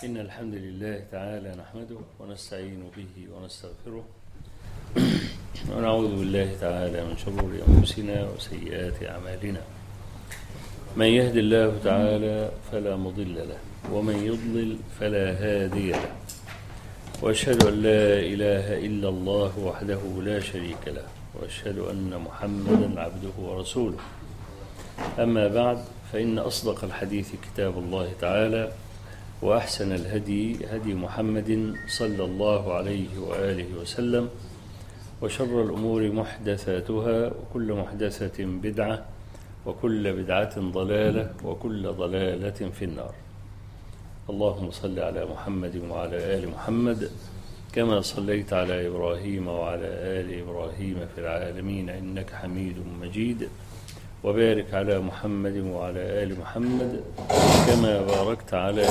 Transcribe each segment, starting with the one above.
إن الحمد لله تعالى نحمده ونستعين به ونستغفره ونعوذ بالله تعالى من شرور أنفسنا وسيئات أعمالنا من يهد الله تعالى فلا مضل له ومن يضلل فلا هادي له وأشهد أن لا إله إلا الله وحده لا شريك له وأشهد أن محمدا عبده ورسوله أما بعد فإن أصدق الحديث كتاب الله تعالى وأحسن الهدي هدي محمد صلى الله عليه وآله وسلم وشر الأمور محدثاتها وكل محدثة بدعة وكل بدعة ضلالة وكل ضلالة في النار اللهم صل على محمد وعلى آل محمد كما صليت على إبراهيم وعلى آل إبراهيم في العالمين إنك حميد مجيد وبارك على محمد وعلى آل محمد كما باركت على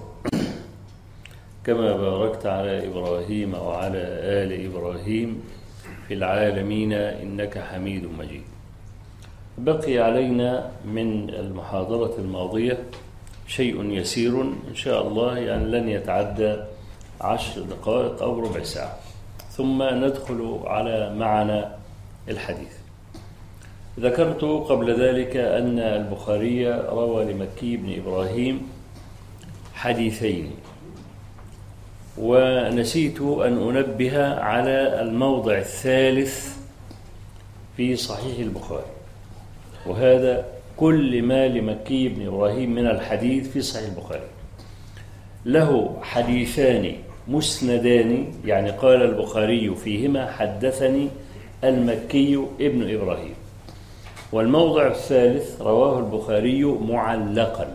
كما باركت على إبراهيم وعلى آل إبراهيم في العالمين إنك حميد مجيد بقي علينا من المحاضرة الماضية شيء يسير إن شاء الله يعني لن يتعدى عشر دقائق أو ربع ساعة ثم ندخل على معنى الحديث ذكرت قبل ذلك أن البخاري روى لمكي بن إبراهيم حديثين ونسيت أن أنبه على الموضع الثالث في صحيح البخاري وهذا كل ما لمكي بن إبراهيم من الحديث في صحيح البخاري له حديثان مسندان يعني قال البخاري فيهما حدثني المكي ابن إبراهيم والموضع الثالث رواه البخاري معلقا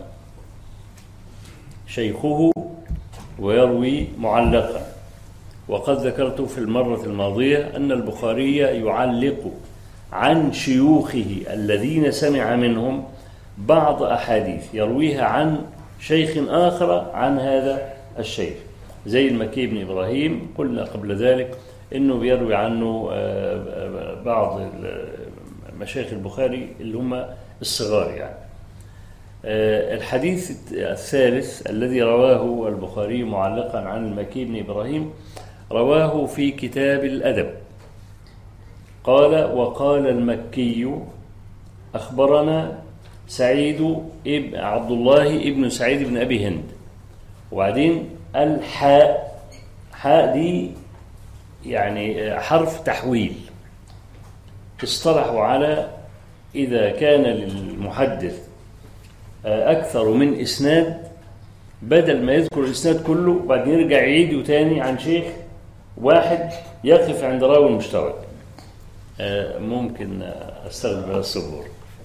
شيخه ويروي معلقا وقد ذكرت في المرة الماضية أن البخاري يعلق عن شيوخه الذين سمع منهم بعض أحاديث يرويها عن شيخ آخر عن هذا الشيخ زي المكي بن إبراهيم قلنا قبل ذلك أنه بيروي عنه بعض مشايخ البخاري اللي هم الصغار يعني الحديث الثالث الذي رواه البخاري معلقا عن المكي بن إبراهيم رواه في كتاب الأدب قال وقال المكي أخبرنا سعيد ابن عبد الله ابن سعيد بن أبي هند وبعدين الحاء حاء دي يعني حرف تحويل اصطلحوا على إذا كان للمحدث أكثر من إسناد بدل ما يذكر الإسناد كله وبعدين يرجع يعيده تاني عن شيخ واحد يقف عند راوي مشترك ممكن أستخدم بها الصبور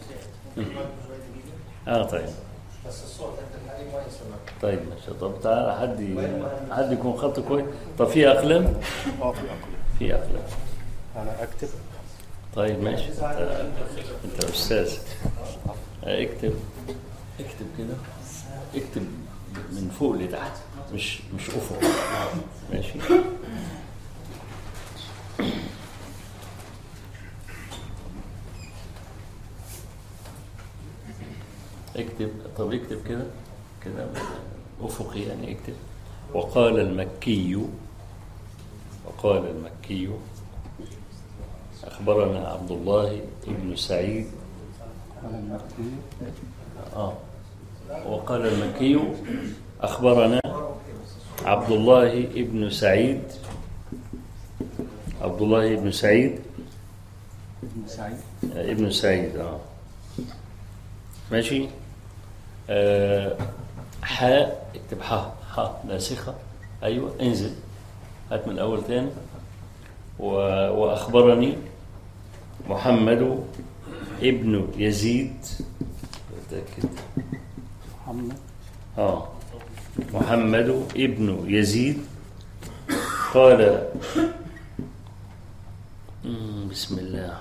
اه طيب بس الصوت انت الحالي ما يسمع طيب ماشي طب تعالى حد حد يكون خط كويس طب في أقلام اه في اقل في أقلام انا اكتب طيب ماشي انت, انت استاذ اكتب اكتب كده اكتب من فوق لتحت مش مش افق ماشي اكتب طب اكتب كده كده افقي يعني اكتب وقال المكي وقال المكي أخبرنا عبد الله بن سعيد آه وقال المكي أخبرنا عبد الله بن سعيد عبد الله بن سعيد ابن سعيد ابن سعيد آه ماشي آه حاء اكتب حاء حاء ناسخة أيوة انزل هات من الأول تاني و... وأخبرني محمد ابن يزيد أتأكد محمد آه محمد ابن يزيد قال مم، بسم الله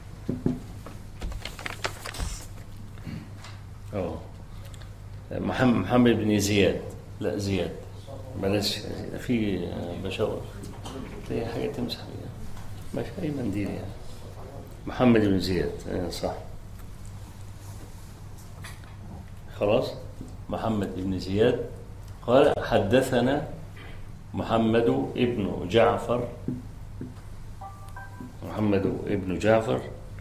اه محمد محمد بن زياد لا زياد بلاش في بشاور في حاجة تمسح بيها ماشي أي منديل يعني محمد بن زياد آه، صح خلاص محمد بن زياد قال حدثنا محمد ابن جعفر محمد ابن جعفر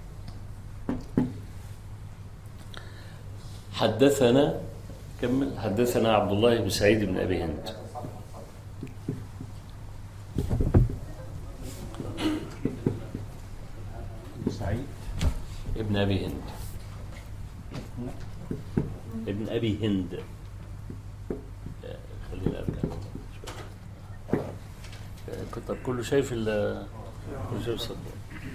حدثنا كمل حدثنا عبد الله بن سعيد بن ابي هند بن سعيد ابن ابي هند ابن ابي هند آه، خلينا ارجع شوية. آه، كنت كله شايف ال كله شايف الصدق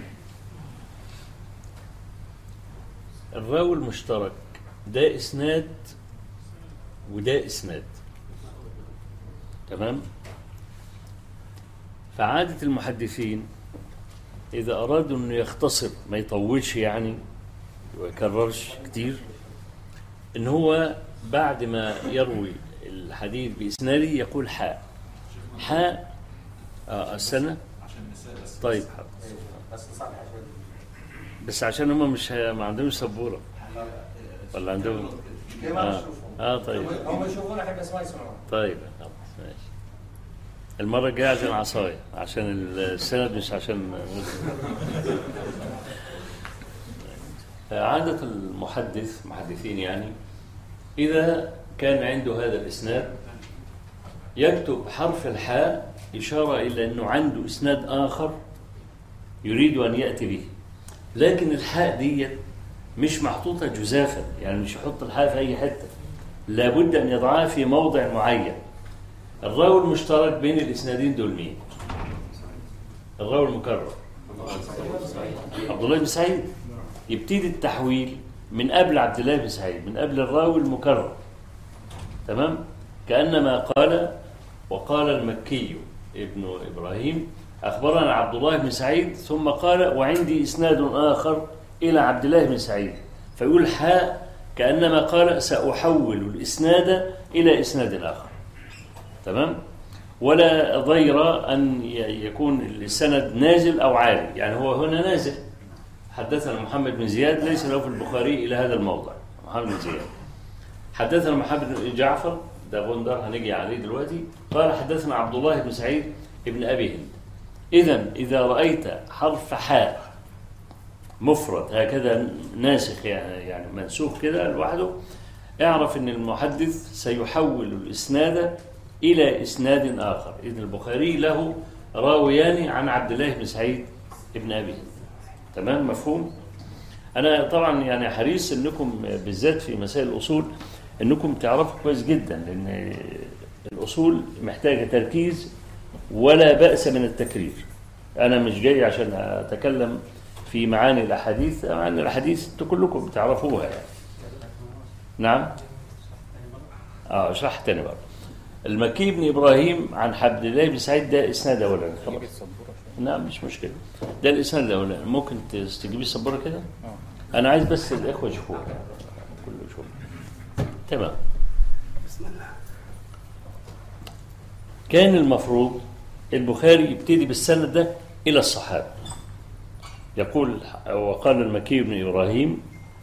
الراوي المشترك ده اسناد وده اسناد تمام فعادة المحدثين إذا أرادوا أنه يختصر ما يطولش يعني ويكررش كتير إن هو بعد ما يروي الحديث بإسناده يقول حاء حاء آه السنة طيب حاضر. بس عشان هم مش ه- ما عندهمش سبورة ولا عندهم آه. اه طيب هم يشوفونا احنا بس ما يسمعون طيب خلاص ماشي المرة الجاية عشان عصاية عشان السند مش عشان عادة المحدث محدثين يعني إذا كان عنده هذا الإسناد يكتب حرف الحاء إشارة إلى أنه عنده إسناد آخر يريد أن يأتي به لكن الحاء دي مش محطوطة جزافا يعني مش يحط الحاء في أي حتة لابد أن يضعها في موضع معين الراوي المشترك بين الإسنادين دول مين؟ الراوي المكرر عبد الله بن سعيد يبتدي التحويل من قبل عبد الله بن سعيد من قبل الراوي المكرر تمام كأنما قال وقال المكي ابن إبراهيم أخبرنا عبد الله بن سعيد ثم قال وعندي إسناد آخر إلى عبد الله بن سعيد فيقول حاء كأنما قال سأحول الإسناد إلى إسناد آخر تمام ولا ضير أن ي- يكون السند نازل أو عالي يعني هو هنا نازل حدثنا محمد بن زياد ليس له في البخاري إلى هذا الموضع محمد بن زياد حدثنا محمد بن جعفر ده غندر هنيجي عليه دلوقتي قال حدثنا عبد الله بن سعيد بن أبي هند إذا إذا رأيت حرف حاء مفرد هكذا ناسخ يعني يعني منسوخ كده لوحده اعرف ان المحدث سيحول الاسناد الى اسناد اخر اذن البخاري له راويان عن عبد الله بن سعيد بن ابي هند. تمام مفهوم انا طبعا يعني حريص انكم بالذات في مسائل الاصول انكم تعرفوا كويس جدا لان الاصول محتاجه تركيز ولا باس من التكرير انا مش جاي عشان اتكلم في معاني الاحاديث معاني الاحاديث انتوا كلكم بتعرفوها يعني نعم اه اشرح تاني بقى المكي بن ابراهيم عن عبد الله بن سعيد ده اسناد اولاني خلاص نعم مش مشكله ده الاسناد الاولاني ممكن تجيبي السبوره كده انا عايز بس الاخوه يشوفوها كله يشوف تمام كان المفروض البخاري يبتدي بالسند ده الى الصحابه يقول وقال المكي بن ابراهيم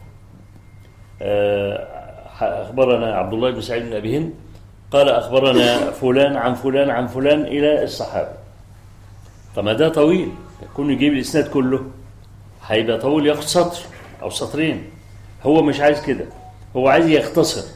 آه، اخبرنا عبد الله بن سعيد بن ابي هند قال اخبرنا فلان عن فلان عن فلان الى الصحابه طب ما ده طويل يكون يجيب الاسناد كله هيبقى طويل ياخد سطر او سطرين هو مش عايز كده هو عايز يختصر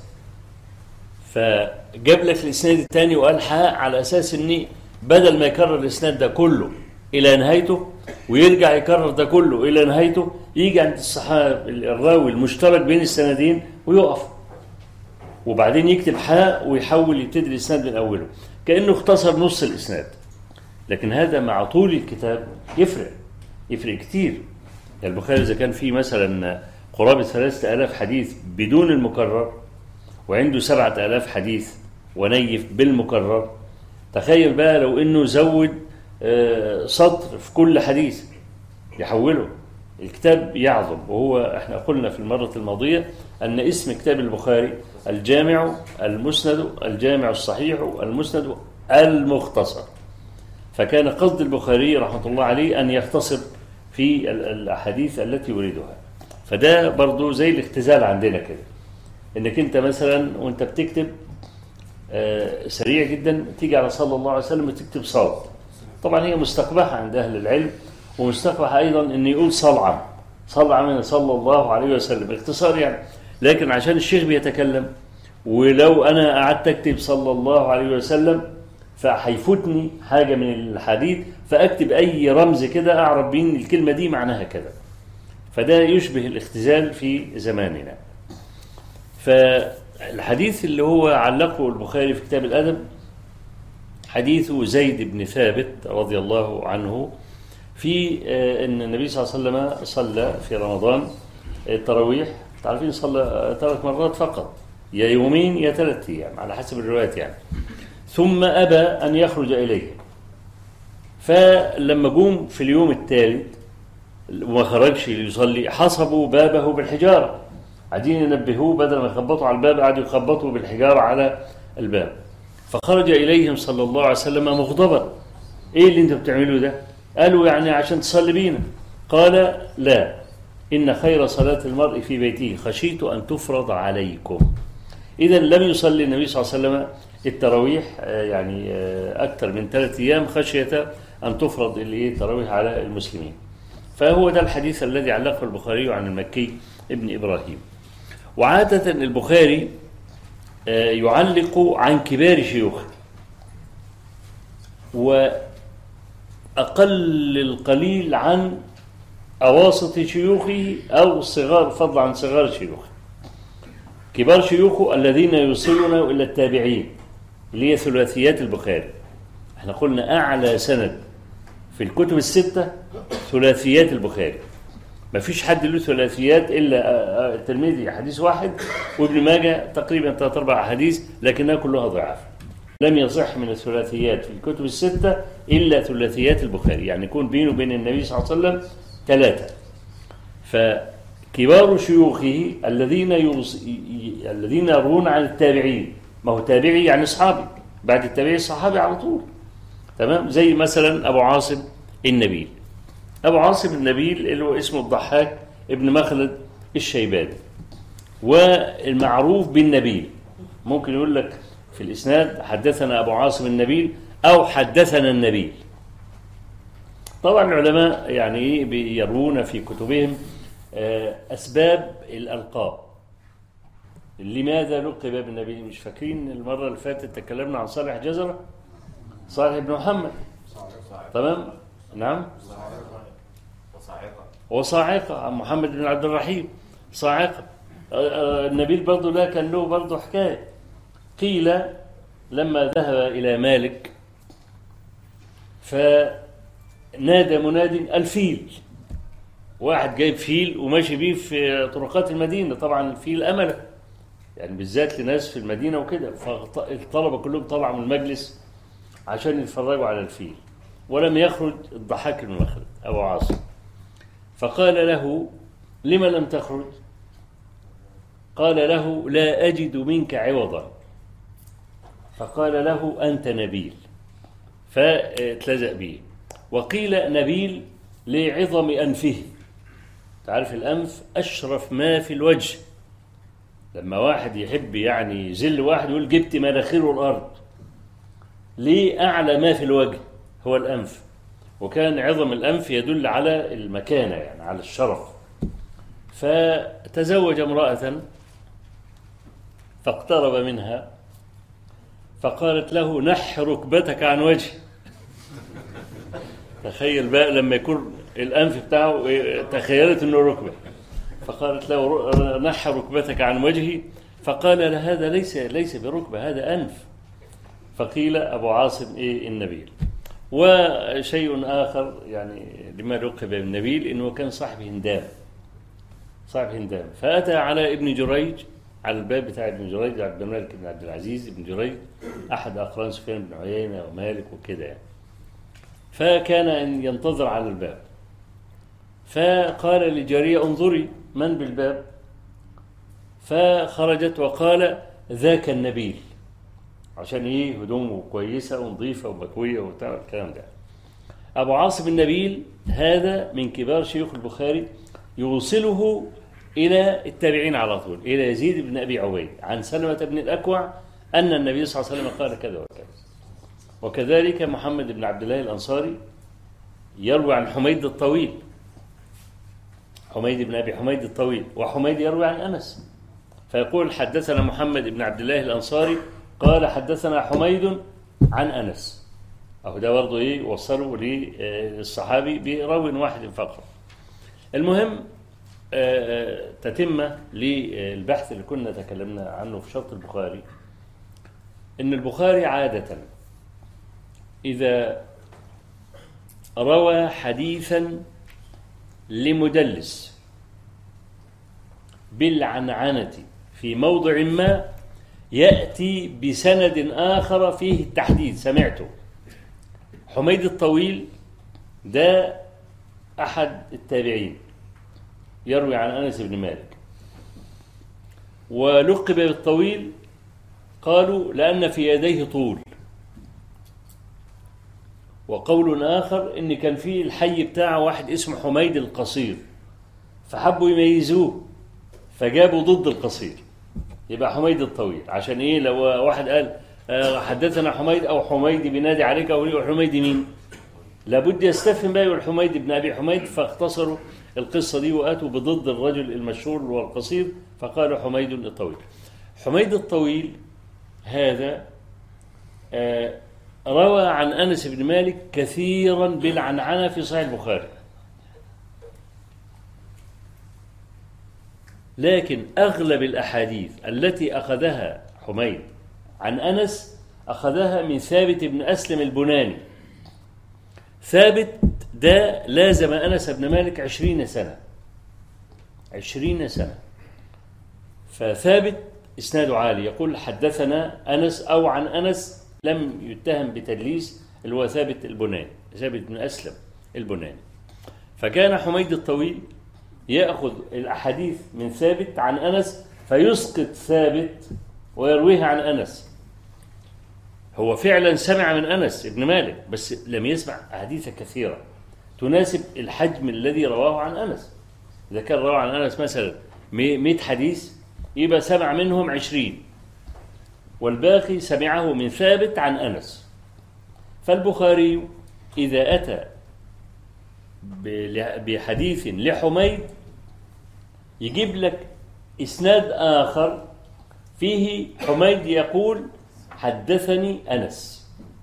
فجاب لك الاسناد الثاني وقال حاء على اساس ان بدل ما يكرر الاسناد ده كله الى نهايته ويرجع يكرر ده كله الى نهايته يجي عند الصحاب الراوي المشترك بين السندين ويقف وبعدين يكتب حاء ويحول يبتدي الاسناد من اوله كانه اختصر نص الاسناد لكن هذا مع طول الكتاب يفرق يفرق كتير يعني البخاري اذا كان فيه مثلا قرابه ثلاثة آلاف حديث بدون المكرر وعنده سبعة آلاف حديث ونيف بالمكرر تخيل بقى لو انه زود آه، سطر في كل حديث يحوله الكتاب يعظم وهو احنا قلنا في المرة الماضية أن اسم كتاب البخاري الجامع المسند الجامع الصحيح المسند المختصر فكان قصد البخاري رحمة الله عليه أن يختصر في ال- الأحاديث التي يريدها فده برضو زي الاختزال عندنا كده انك انت مثلا وانت بتكتب آه، سريع جدا تيجي على صلى الله عليه وسلم وتكتب صاد طبعا هي مستقبحة عند أهل العلم ومستقبح أيضا أن يقول صلعة صلعة من صلى الله عليه وسلم اختصار يعني لكن عشان الشيخ بيتكلم ولو أنا قعدت أكتب صلى الله عليه وسلم فهيفوتني حاجة من الحديث فأكتب أي رمز كده أعرف بيه إن الكلمة دي معناها كذا فده يشبه الاختزال في زماننا فالحديث اللي هو علقه البخاري في كتاب الأدب حديث زيد بن ثابت رضي الله عنه في آه، ان النبي صلى الله عليه وسلم صلى في رمضان التراويح تعرفين صلى آه، ثلاث مرات فقط يا يومين يا ثلاث ايام على حسب الروايات يعني ثم ابى ان يخرج اليه فلما جم في اليوم الثالث وما خرجش يصلي حصبوا بابه بالحجاره قاعدين ينبهوه بدل ما يخبطوا على الباب قعدوا يخبطوا بالحجاره على الباب فخرج اليهم صلى الله عليه وسلم مغضبا ايه اللي انتوا بتعملوه ده قالوا يعني عشان تصلي بينا قال لا ان خير صلاه المرء في بيته خشيت ان تفرض عليكم اذا لم يصلي النبي صلى الله عليه وسلم التراويح آه، يعني آه، اكثر من ثلاث ايام خشيه ان تفرض الايه التراويح على المسلمين فهو ده الحديث الذي علقه البخاري عن المكي ابن ابراهيم وعاده البخاري آه، يعلق عن كبار شيوخه وأقل القليل عن أواسط شيوخه أو صغار فضل عن صغار شيوخه كبار شيوخه الذين يوصلون إلى التابعين اللي هي ثلاثيات البخاري احنا قلنا أعلى سند في الكتب الستة ثلاثيات البخاري ما فيش حد له ثلاثيات الا آه، آه، الترمذي حديث واحد وابن ماجه تقريبا ثلاث اربع احاديث لكنها كلها ضعاف لم يصح من الثلاثيات في الكتب السته الا ثلاثيات البخاري يعني يكون بينه وبين النبي صلى الله عليه وسلم ثلاثه فكبار شيوخه الذين يوص... ي- ي- الذين يروون عن التابعين ما هو تابعي يعني اصحابي بعد التابعي الصحابي على طول تمام زي مثلا ابو عاصم النبيل أبو عاصم النبيل اللي هو اسمه الضحاك ابن مخلد الشيباني والمعروف بالنبيل ممكن يقول لك في الإسناد حدثنا أبو عاصم النبيل أو حدثنا النبيل طبعا العلماء يعني إيه بيروون في كتبهم آه، أسباب الألقاب لماذا لقب بالنبي مش فاكرين المرة اللي فاتت تكلمنا عن صالح جزرة صالح بن محمد تمام نعم وصاعقة عن محمد بن عبد الرحيم صاعقة آه، آه، النبيل برضه لا كان له برضه حكاية قيل لما ذهب إلى مالك فنادى مناد الفيل واحد جايب فيل وماشي بيه في طرقات المدينة طبعا الفيل أمله يعني بالذات لناس في المدينة وكده فالطلبة كلهم طلعوا من المجلس عشان يتفرجوا على الفيل ولم يخرج الضحاك بن مخلد أبو عاصم فقال له لم لم تخرج قال له لا أجد منك عوضا فقال له أنت نبيل فاتلزق به وقيل نبيل لعظم أنفه تعرف الأنف أشرف ما في الوجه لما واحد يحب يعني يذل واحد يقول جبت مناخيره الأرض ليه أعلى ما في الوجه هو الأنف وكان عظم الأنف يدل على المكانة يعني على الشرف فتزوج امرأة فاقترب منها فقالت له نح ركبتك عن وجهي تخيل بقى لما يكون الأنف بتاعه تخيلت أنه ركبة فقالت له نح ركبتك عن وجهي فقال لها هذا ليس ليس بركبة هذا أنف فقيل أبو عاصم إيه النبيل وشيء آخر يعني لما لقب بالنبيل إنه كان صاحب هندام صاحب هندام فأتى على ابن جريج على الباب بتاع ابن جريج عبد الملك بن عبد العزيز ابن جريج أحد أقران سفيان بن عيينة ومالك وكده يعني فكان أن ينتظر على الباب فقال للجارية انظري من بالباب فخرجت وقال ذاك النبيل عشان ايه هدومه كويسه ونظيفه ومكويه وبتاع الكلام ده. ابو عاصم النبيل هذا من كبار شيوخ البخاري يوصله الى التابعين على طول الى يزيد بن ابي عبيد عن سلمه بن الاكوع أن النبي صلى الله عليه وسلم قال كذا وكذا وكذلك محمد بن عبد الله الأنصاري يروي عن حميد الطويل حميد بن أبي حميد الطويل وحميد يروي عن أنس فيقول حدثنا محمد بن عبد الله الأنصاري قال حدثنا حميد عن أنس أهو ده برضه إيه وصلوا للصحابي براو واحد فقط المهم آه، آه، تتمة للبحث اللي كنا تكلمنا عنه في شرط البخاري إن البخاري عادة إذا روى حديثا لمدلس بالعنعنة في موضع ما يأتي بسند آخر فيه التحديث سمعته حميد الطويل ده أحد التابعين يروي عن أنس بن مالك ولقب بالطويل قالوا لأن في يديه طول وقول آخر إن كان في الحي بتاعه واحد اسمه حميد القصير فحبوا يميزوه فجابوا ضد القصير يبقى حميد الطويل عشان ايه لو واحد قال آه، حدثنا حميد او حميد بينادي عليك او يقول حميد مين لابد يستفهم بقى يقول حميد بن ابي حميد فاختصروا القصه دي واتوا بضد الرجل المشهور والقصير فقالوا حميد الطويل حميد الطويل هذا آه، روى عن انس بن مالك كثيرا بالعنعنه في صحيح البخاري لكن أغلب الأحاديث التي أخذها حميد عن أنس أخذها من ثابت بن أسلم البناني ثابت ده لازم أنس بن مالك عشرين سنة عشرين سنة فثابت إسناده عالي يقول حدثنا أنس أو عن أنس لم يتهم بتدليس اللي هو ثابت البناني ثابت بن أسلم البناني فكان حميد الطويل يأخذ الأحاديث من ثابت عن أنس فيسقط ثابت ويرويها عن أنس هو فعلا سمع من أنس ابن مالك بس لم يسمع أحاديث كثيرة تناسب الحجم الذي رواه عن أنس إذا كان رواه عن أنس مثلا 100 حديث يبقى سمع منهم عشرين والباقي سمعه من ثابت عن أنس فالبخاري إذا أتى بل- بحديث لحميد يجيب لك إسناد آخر فيه حميد يقول حدثني أنس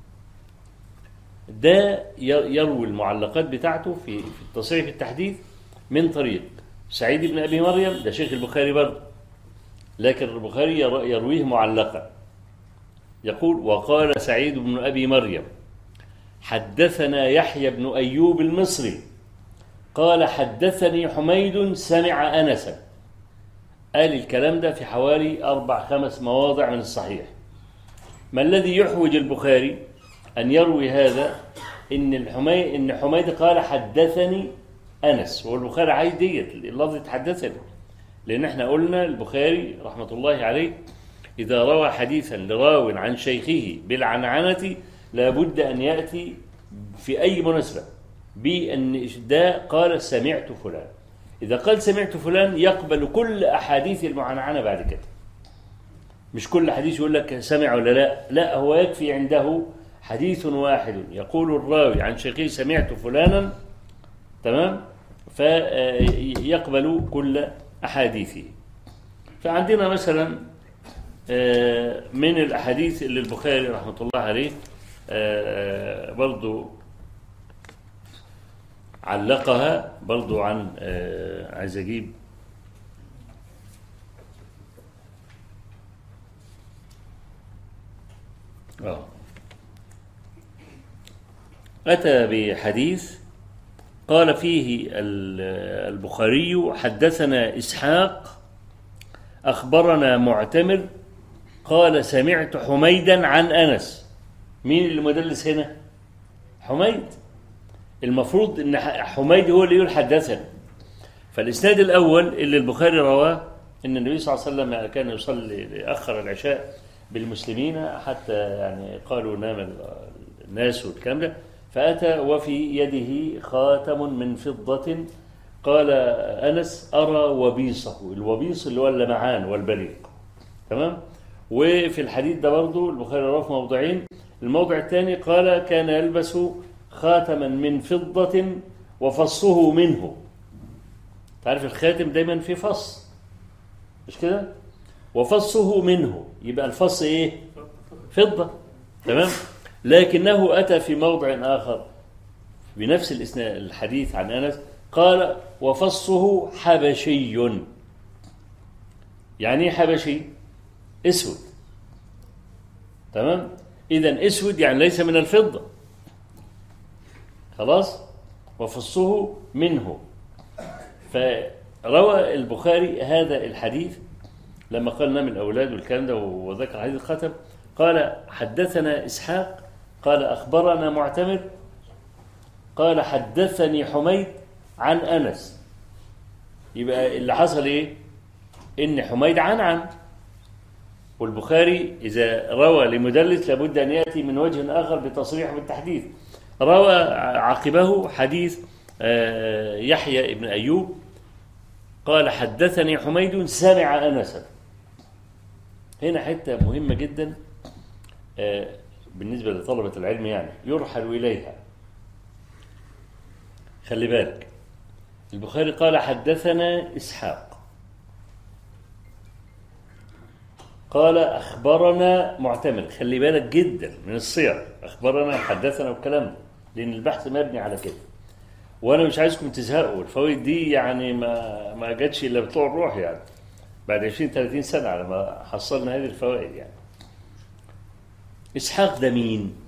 ده ي- يروي المعلقات بتاعته في في التصريح في التحديث من طريق سعيد بن أبي مريم ده شيخ البخاري برضه لكن البخاري ير- يرويه معلقا يقول وقال سعيد بن أبي مريم حدثنا يحيى بن أيوب المصري قال حدثني حميد سمع أنسا قال الكلام ده في حوالي أربع خمس مواضع من الصحيح ما الذي يحوج البخاري أن يروي هذا إن الحمي إن حميد قال حدثني أنس والبخاري عايز ديت اللفظ حدثني لأن احنا قلنا البخاري رحمة الله عليه إذا روى حديثا لراو عن شيخه بالعنعنة لابد أن يأتي في أي مناسبة بأن ده قال سمعت فلان إذا قال سمعت فلان يقبل كل أحاديث المعنعنة بعد كده مش كل حديث يقول لك سمع ولا لا لا هو يكفي عنده حديث واحد يقول الراوي عن شيخه سمعت فلانا تمام فيقبل كل أحاديثه فعندنا مثلا آه، من الأحاديث اللي البخاري رحمة الله عليه آه، برضو علقها برضو عن آه، عايز أجيب آه. أتى بحديث قال فيه ال- البخاري حدثنا إسحاق أخبرنا معتمر قال سمعت حميدا عن أنس مين المدلس هنا حميد المفروض ان ح- حميد هو اللي يقول حدثنا فالاسناد الاول اللي البخاري رواه ان النبي صلى الله عليه وسلم كان يصلي اخر العشاء بالمسلمين حتى يعني قالوا نام ال- الناس والكلام ده فاتى وفي يده خاتم من فضه قال انس ارى وبيصه الوبيص اللي هو اللمعان والبليق تمام وفي الحديث ده برضه البخاري رواه في موضعين الموضع الثاني قال كان يلبس خاتما من فضة وفصه منه تعرف الخاتم دايما فيه فص مش كده وفصه منه يبقى الفص ايه فضة تمام لكنه أتى في موضع آخر بنفس الإسناد الحديث عن أنس قال وفصه حبشي يعني ايه حبشي اسود تمام اذا اسود يعني ليس من الفضه خلاص وفصه منه فروى البخاري هذا الحديث لما قال نام الاولاد والكلام ده وذكر حديث الختم قال حدثنا اسحاق قال اخبرنا معتمر قال حدثني حميد عن انس يبقى اللي حصل ايه ان حميد عن عن والبخاري اذا روى لمدلس لابد ان ياتي من وجه اخر بتصريح بالتحديث روى عقبه حديث آه، يحيى ابن ايوب قال حدثني حميد سمع انسا هنا حته مهمه جدا آه، بالنسبه لطلبه العلم يعني يرحل اليها خلي بالك البخاري قال حدثنا اسحاق قال اخبرنا معتمر خلي بالك جدا من الصيغ اخبرنا حدثنا والكلام ده لان البحث مبني على كده وانا مش عايزكم تزهقوا الفوائد دي يعني ما ما جاتش الا بطلوع الروح يعني بعد 20 30 سنه على ما حصلنا هذه الفوائد يعني اسحاق ده مين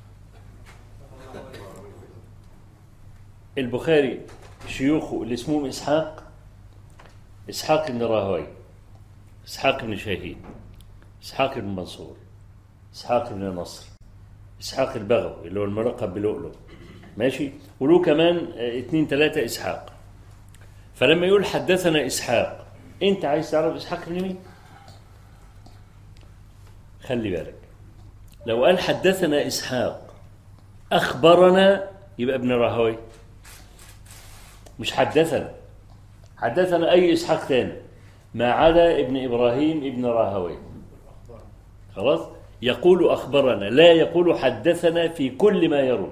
البخاري شيوخه اللي اسمهم اسحاق اسحاق بن راهوي اسحاق بن شاهين اسحاق بن منصور اسحاق بن نصر اسحاق البغوي اللي هو الملقب بلؤلؤ ماشي وله كمان آه، اتنين تلاتة اسحاق فلما يقول حدثنا اسحاق انت عايز تعرف اسحاق بن مين خلي بالك لو قال حدثنا اسحاق اخبرنا يبقى ابن راهوي مش حدثنا حدثنا اي اسحاق تاني ما عدا ابن ابراهيم ابن راهوي خلاص يقول اخبرنا لا يقول حدثنا في كل ما يروي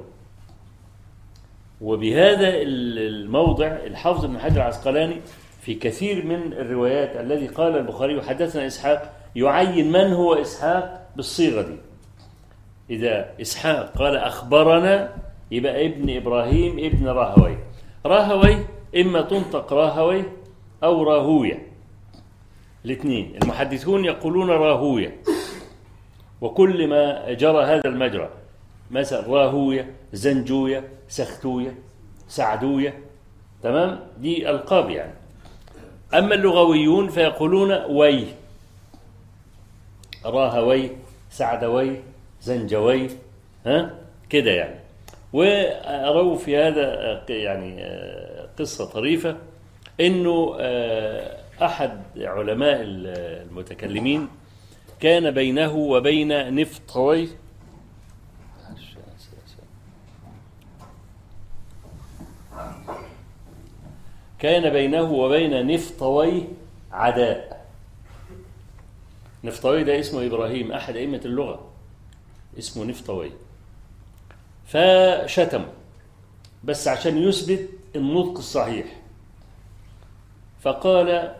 وبهذا الموضع الحافظ ابن حجر العسقلاني في كثير من الروايات الذي قال البخاري حدثنا اسحاق يعين من هو اسحاق بالصيغه دي اذا اسحاق قال اخبرنا يبقى ابن ابراهيم ابن راهوي راهوي اما تنطق راهوي او راهويه الاثنين المحدثون يقولون راهويه وكل ما جرى هذا المجرى مثلا راهويه زنجويه سختويه سعدويه تمام دي القاب يعني اما اللغويون فيقولون وي راهوي سعدوي زنجوي ها كده يعني وأروا في هذا يعني قصة طريفة أنه أحد علماء المتكلمين كان بينه وبين نفطوي كان بينه وبين نفطوي عداء نفطوي ده اسمه إبراهيم أحد أئمة اللغة اسمه نفطوي فشتمه بس عشان يثبت النطق الصحيح فقال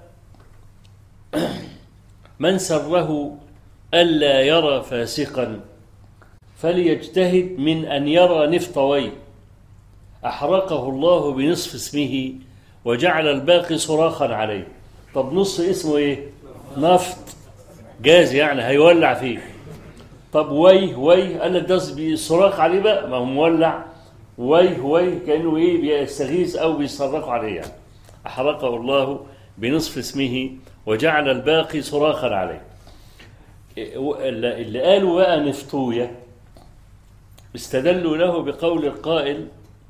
من سره ألا يرى فاسقا فليجتهد من أن يرى نفطوي أحرقه الله بنصف اسمه وجعل الباقي صراخا عليه طب نص اسمه ايه نفط جاز يعني هيولع فيه طب ويه ويه قال لك ده صراخ عليه بقى ما هو مولع ويه ويه كانه ايه بيستغيث او بيصرخوا عليه يعني احرقه الله بنصف اسمه وجعل الباقي صراخا عليه اللي قالوا بقى نفطويه استدلوا له بقول القائل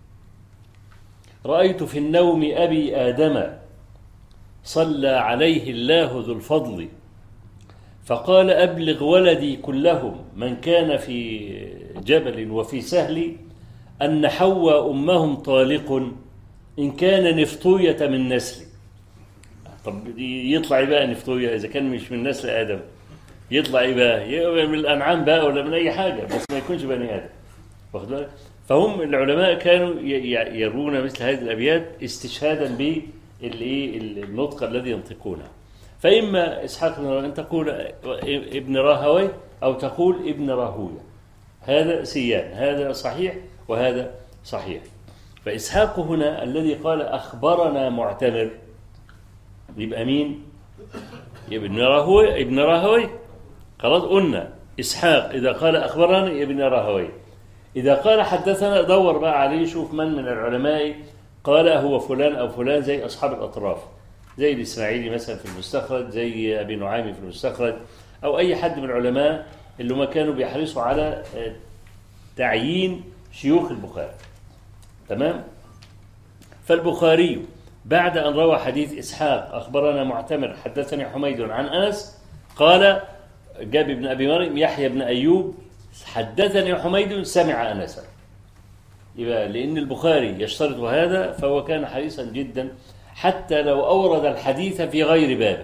رأيت في النوم أبي آدم صلى عليه الله ذو الفضل فقال أبلغ ولدي كلهم من كان في جبل وفي سهل أن حواء أمهم طالق إن كان نفطوية من نسلي طب يطلع بقى نفطوية إذا كان مش من نسل آدم يطلع ايه بقى؟ يبقى من الانعام بقى ولا من اي حاجه بس ما يكونش بني ادم واخد بالك؟ فهم العلماء كانوا ي- ي- يرون مثل هذه الابيات استشهادا بالايه النطق الذي ينطقونه فاما اسحاق بن راهويه ان تقول ابن راهوي او تقول ابن راهويه هذا سيان هذا صحيح وهذا صحيح فاسحاق هنا الذي قال اخبرنا معتمر يبقى مين؟ يبقى ابن راهوي ابن راهوي خلاص قلنا اسحاق اذا قال اخبرنا ابن راهوي اذا قال حدثنا دور بقى عليه شوف من من العلماء قال هو فلان او فلان زي اصحاب الاطراف زي الاسماعيلي مثلا في المستخرج زي ابي نعيم في المستخرج او اي حد من العلماء اللي هم كانوا بيحرصوا على آه، تعيين شيوخ البخاري تمام فالبخاري بعد أن روى حديث إسحاق أخبرنا معتمر حدثني حميد عن أنس قال جاب ابن أبي مريم يحيى بن أيوب حدثني حميد سمع أنسا يبقى لأن البخاري يشترط هذا فهو كان حريصا جدا حتى لو أورد الحديث في غير باب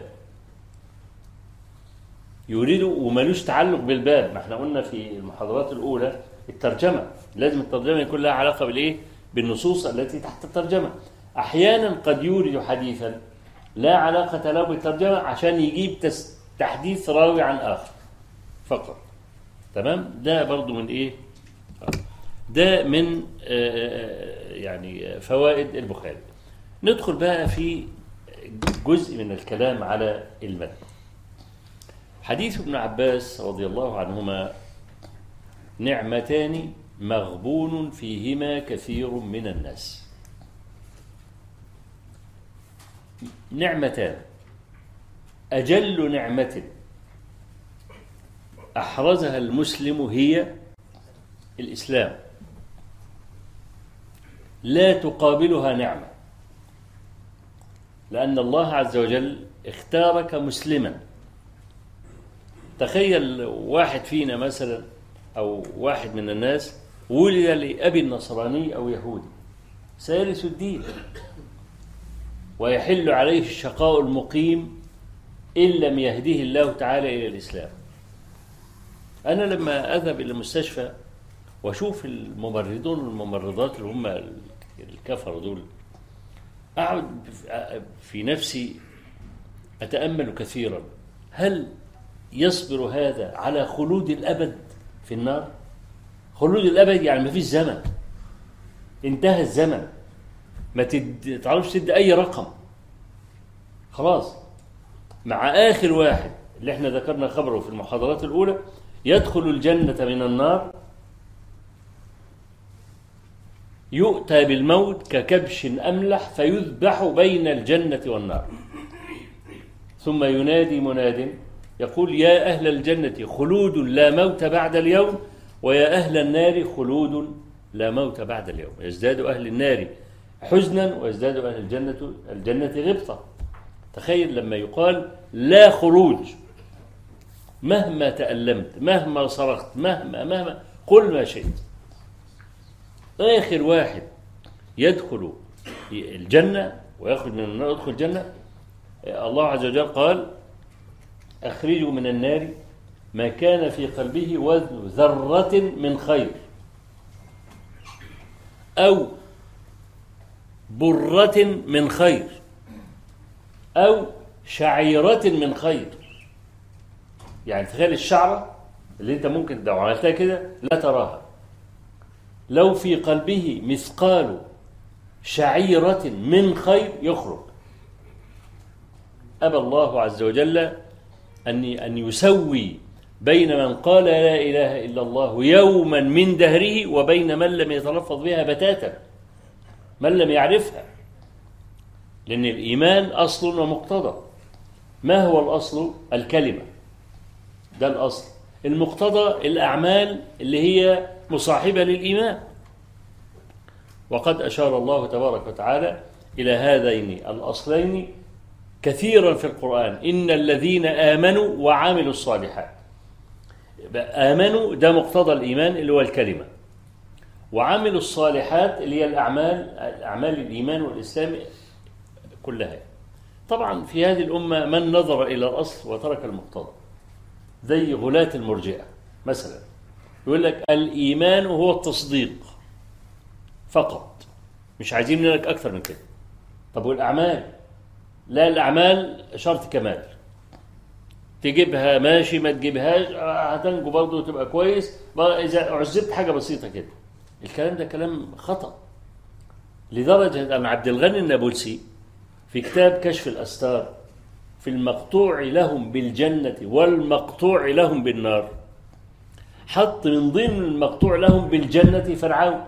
يريد وملوش تعلق بالباب ما احنا قلنا في المحاضرات الأولى الترجمة لازم الترجمة يكون لها علاقة بالإيه؟ بالنصوص التي تحت الترجمة أحيانا قد يورد حديثا لا علاقة له بالترجمة عشان يجيب تس- تحديث راوي عن آخر فقط تمام ده برضو من إيه آه. ده من آه، آه، يعني فوائد البخاري ندخل بقى في جزء من الكلام على المتن حديث ابن عباس رضي الله عنهما نعمتان مغبون فيهما كثير من الناس نعمتان أجل نعمة أحرزها المسلم هي الإسلام لا تقابلها نعمة لأن الله عز وجل اختارك مسلما تخيل واحد فينا مثلا أو واحد من الناس ولد لأبي النصراني أو يهودي سيرث الدين ويحل عليه الشقاء المقيم إن لم يهده الله تعالى إلى الإسلام أنا لما أذهب إلى المستشفى وأشوف الممرضون والممرضات اللي هم الكفر دول أقعد في نفسي أتأمل كثيرا هل يصبر هذا على خلود الأبد في النار خلود الأبد يعني ما فيش زمن انتهى الزمن ما تد... تعرفش تدي أي رقم خلاص مع آخر واحد اللي احنا ذكرنا خبره في المحاضرات الأولى يدخل الجنة من النار يؤتى بالموت ككبش أملح فيذبح بين الجنة والنار ثم ينادي مناد يقول يا أهل الجنة خلود لا موت بعد اليوم ويا أهل النار خلود لا موت بعد اليوم يزداد أهل النار حزنا ويزداد أهل الجنة الجنة غبطة تخيل لما يقال لا خروج مهما تألمت مهما صرخت مهما مهما قل ما شئت آخر واحد يدخل الجنة ويخرج من النار يدخل الجنة الله عز وجل قال أخرجوا من النار ما كان في قلبه وزن ذرة من خير أو برة من خير أو شعيرة من خير يعني تخيل الشعرة اللي أنت ممكن لو عملتها كده لا تراها لو في قلبه مثقال شعيرة من خير يخرج أبى الله عز وجل أن أن يسوي بين من قال لا إله إلا الله يوما من دهره وبين من لم يتلفظ بها بتاتا من لم يعرفها لأن الإيمان أصل ومقتضى ما هو الأصل؟ الكلمة ده الأصل المقتضى الأعمال اللي هي مصاحبة للإيمان وقد أشار الله تبارك وتعالى إلى هذين الأصلين كثيرا في القرآن إن الذين آمنوا وعملوا الصالحات آمنوا ده مقتضى الإيمان اللي هو الكلمة وعملوا الصالحات اللي هي الأعمال أعمال الإيمان والإسلام كلها طبعا في هذه الأمة من نظر إلى الأصل وترك المقتضى زي غلاة المرجئة مثلا يقول لك الإيمان هو التصديق فقط مش عايزين منك أكثر من كده طب والأعمال لا الأعمال شرط كمال تجيبها ماشي ما تجيبهاش آه، هتنجو برضه وتبقى كويس بقى إذا عذبت حاجة بسيطة كده الكلام ده كلام خطأ لدرجة أن عبد الغني النابلسي في كتاب كشف الأستار في المقطوع لهم بالجنة والمقطوع لهم بالنار حط من ضمن المقطوع لهم بالجنة فرعون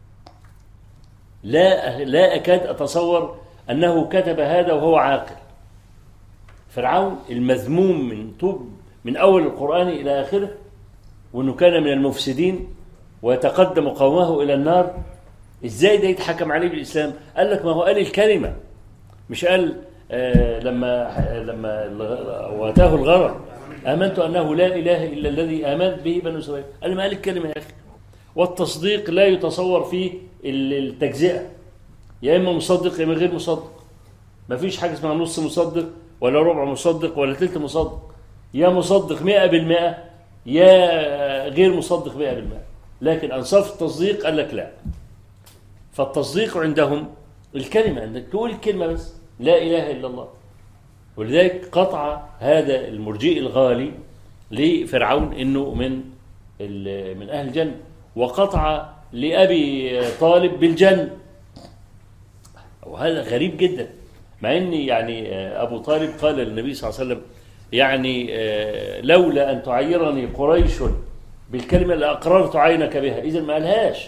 لا لا أكاد أتصور أنه كتب هذا وهو عاقل فرعون المذموم من طوب من أول القرآن إلى آخره وأنه كان من المفسدين ويتقدم قومه إلى النار إزاي ده يتحكم عليه بالإسلام قال لك ما هو قال الكلمة مش قال آه لما لما الغ- واتاه الغرر آمنت أنه لا إله إلا الذي آمنت به بنو إسرائيل قال ما قال الكلمة يا أخي والتصديق لا يتصور فيه ال- التجزئة يا إما مصدق يا إما غير مصدق ما فيش حاجة اسمها نص مصدق ولا ربع مصدق ولا تلت مصدق يا مصدق مئة بالمئة يا غير مصدق مئة بالمئة لكن أنصاف التصديق قال لك لا فالتصديق عندهم الكلمة انك تقول الكلمة بس لا إله إلا الله ولذلك قطع هذا المرجئ الغالي لفرعون انه من ال- من اهل الجنه وقطع لابي طالب بالجنه وهذا غريب جدا مع ان يعني آه، ابو طالب قال للنبي صلى الله عليه وسلم يعني آه، لولا ان تعيرني قريش بالكلمه لاقررت عينك بها اذا ما قالهاش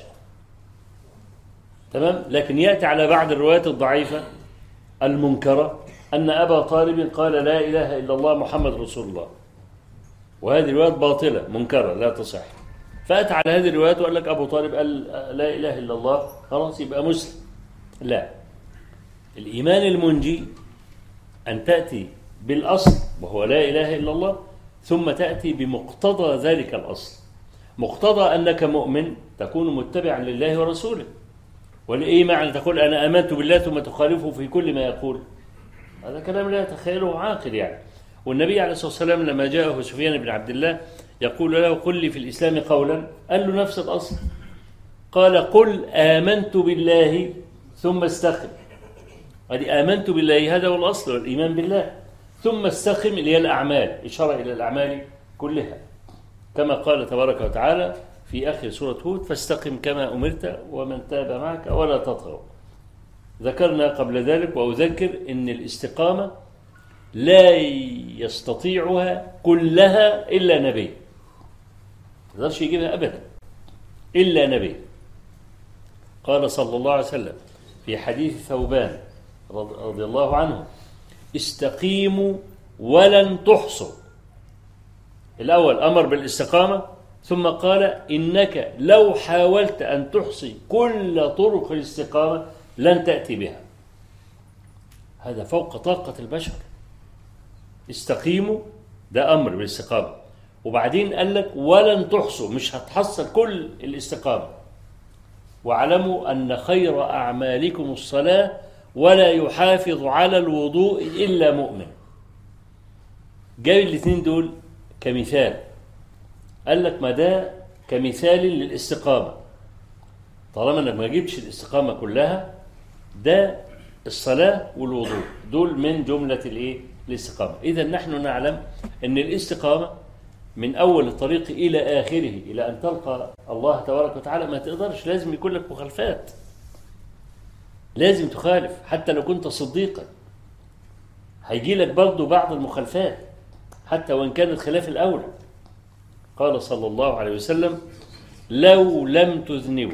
تمام لكن ياتي على بعض الروايات الضعيفه المنكره ان ابا طالب قال لا اله الا الله محمد رسول الله وهذه روايات باطله منكره لا تصح فاتى على هذه الروايات وقال لك ابو طالب قال لا اله الا الله خلاص يبقى مسلم لا الايمان المنجي ان تاتي بالاصل وهو لا اله الا الله ثم تاتي بمقتضى ذلك الاصل مقتضى انك مؤمن تكون متبعا لله ورسوله والايه معنى تقول انا امنت بالله ثم تخالفه في كل ما يقول هذا كلام لا يتخيله عاقل يعني والنبي عليه الصلاه والسلام لما جاءه سفيان بن عبد الله يقول له قل لي في الاسلام قولا قال له نفس الاصل قال قل امنت بالله ثم استقم هذه امنت بالله هذا هو الاصل والايمان بالله ثم استقم اللي هي الاعمال اشاره الى الاعمال كلها كما قال تبارك وتعالى في اخر سوره هود فاستقم كما امرت ومن تاب معك ولا تطغوا ذكرنا قبل ذلك واذكر ان الاستقامه لا يستطيعها كلها الا نبي ما يقدرش يجيبها ابدا الا نبي قال صلى الله عليه وسلم في حديث ثوبان رض- رضي الله عنه استقيموا ولن تحصوا الأول أمر بالاستقامة ثم قال إنك لو حاولت أن تحصي كل طرق الاستقامة لن تأتي بها هذا فوق طاقة البشر استقيموا ده أمر بالاستقامة وبعدين قال لك ولن تحصوا مش هتحصل كل الاستقامة واعلموا أن خير أعمالكم الصلاة ولا يحافظ على الوضوء إلا مؤمن جاي الاثنين دول كمثال قال لك ما ده كمثال للاستقامة طالما انك ما جبتش الاستقامة كلها ده الصلاة والوضوء دول من جملة الايه الاستقامة اذا نحن نعلم ان الاستقامة من اول الطريق الى اخره الى ان تلقى الله تبارك وتعالى ما تقدرش لازم يكون لك مخالفات لازم تخالف حتى لو كنت صديقا هيجي لك برضه بعض المخالفات حتى وان كانت خلاف الاولى قال صلى الله عليه وسلم لو لم تذنبوا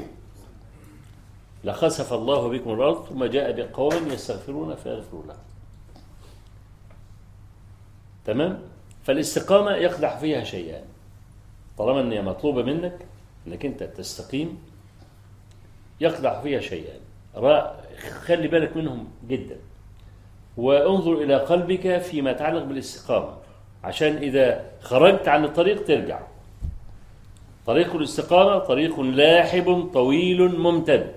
لخسف الله بكم الارض ثم جاء بقوم يستغفرون فيغفر لهم تمام فالاستقامه يقدح فيها شيئان طالما ان هي مطلوبه منك انك انت تستقيم يقدح فيها شيئان را- خلي بالك منهم جدا وانظر الى قلبك فيما يتعلق بالاستقامه عشان اذا خرجت عن الطريق ترجع طريق الاستقامه طريق لاحب طويل ممتد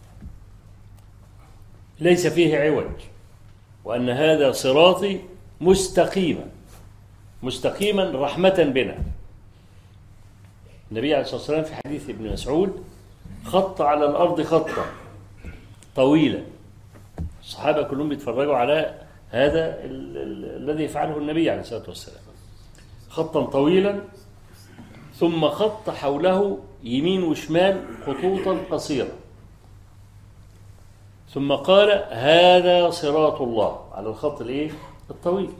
ليس فيه عوج وان هذا صراطي مستقيما مستقيما رحمة بنا النبي عليه الصلاة والسلام في حديث ابن مسعود خط على الأرض خطا طويلا الصحابة كلهم بيتفرجوا على هذا ال- ال- الذي يفعله النبي عليه الصلاة والسلام خطا طويلا ثم خط حوله يمين وشمال خطوطا قصيرة ثم قال هذا صراط الله على الخط الايه الطويل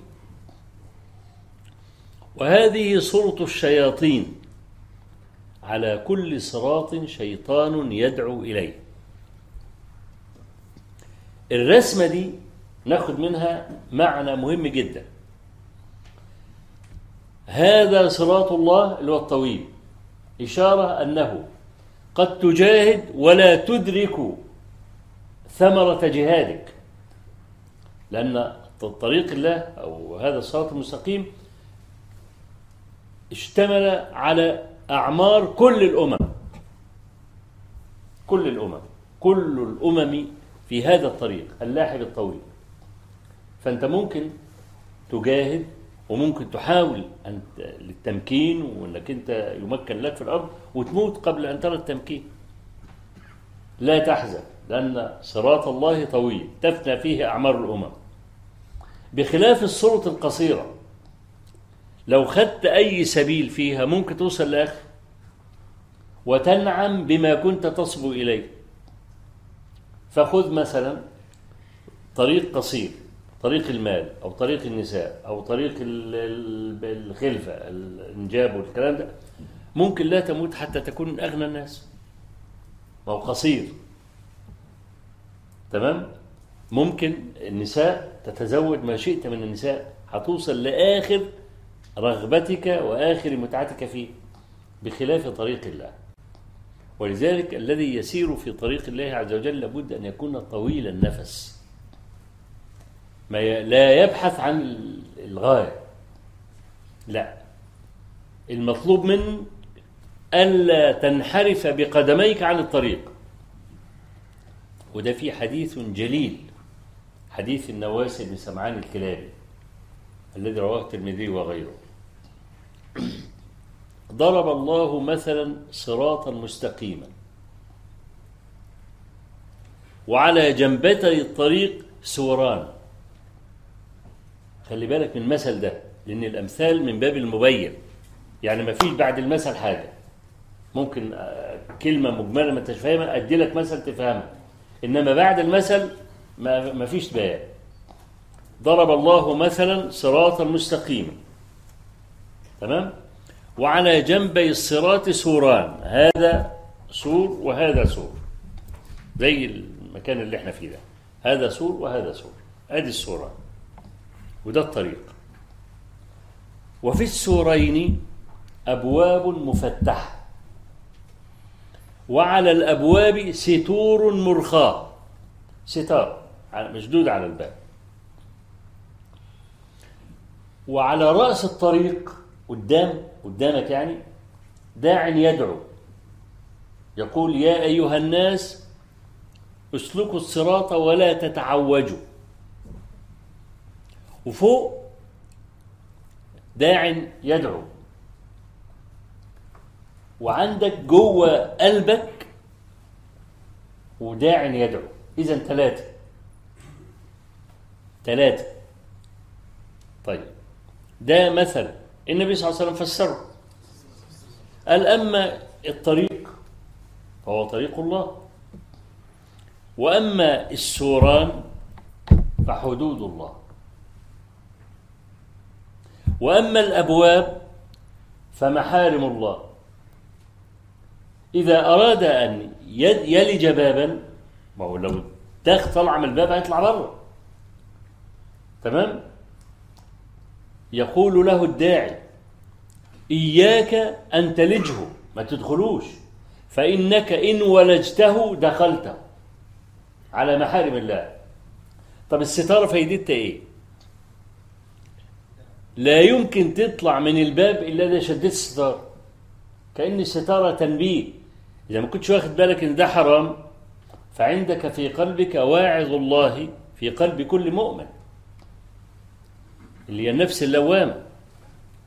وهذه صورة الشياطين على كل صراط شيطان يدعو إليه الرسمة دي ناخد منها معنى مهم جدا هذا صراط الله اللي هو الطويل إشارة أنه قد تجاهد ولا تدرك ثمرة جهادك لأن طريق الله أو هذا الصراط المستقيم اشتمل على أعمار كل الأمم كل الأمم كل الأمم في هذا الطريق اللاحق الطويل فأنت ممكن تجاهد وممكن تحاول أن للتمكين وأنك أنت يمكن لك في الأرض وتموت قبل أن ترى التمكين لا تحزن لأن صراط الله طويل تفنى فيه أعمار الأمم بخلاف الصورة القصيرة لو خدت أي سبيل فيها ممكن توصل لآخر وتنعم بما كنت تصبو إليه فخذ مثلا طريق قصير طريق المال أو طريق النساء أو طريق ال- ال- الخلفة الإنجاب والكلام ده ممكن لا تموت حتى تكون من أغنى الناس ما هو قصير تمام ممكن النساء تتزوج ما شئت من النساء هتوصل لآخر رغبتك وآخر متعتك فيه بخلاف طريق الله ولذلك الذي يسير في طريق الله عز وجل لابد أن يكون طويل النفس ما ي... لا يبحث عن ال- الغاية لا المطلوب من ألا تنحرف بقدميك عن الطريق وده في حديث جليل حديث النواس بن سمعان الكلابي الذي رواه الترمذي وغيره ضرب الله مثلا صراطا مستقيما وعلى جنبتي الطريق سوران خلي بالك من المثل ده لأن الأمثال من باب المبين يعني ما فيش بعد المثل حاجة ممكن آه، كلمة مجملة ما انتش فاهمها أدي لك مثل تفهمها إنما بعد المثل ما ما فيش بيان ضرب الله مثلا صراطا مستقيما تمام وعلى جنبي الصراط سوران هذا سور وهذا سور زي المكان اللي احنا فيه ده هذا سور وهذا سور ادي السوران وده الطريق وفي السورين ابواب مفتحه وعلى الابواب ستور مرخاه ستار على- مشدود على الباب وعلى رأس الطريق قدام قدامك يعني داع يدعو يقول يا أيها الناس اسلكوا الصراط ولا تتعوجوا وفوق داع يدعو وعندك جوه قلبك وداع يدعو إذا ثلاثة ثلاثة طيب ده مثل النبي صلى الله عليه وسلم فسره قال أما الطريق فهو طريق الله وأما السوران فحدود الله وأما الأبواب فمحارم الله إذا أراد أن يد- يلج بابا ما هو لو داخل طلع من الباب هيطلع بره تمام يقول له الداعي إياك أن تلجه ما تدخلوش فإنك إن ولجته دخلته على محارم الله طب الستارة فايدتها إيه لا يمكن تطلع من الباب إلا إذا شديت الستارة كأن الستارة تنبيه إذا ما كنتش واخد بالك إن ده حرام فعندك في قلبك واعظ الله في قلب كل مؤمن اللي هي النفس اللوامة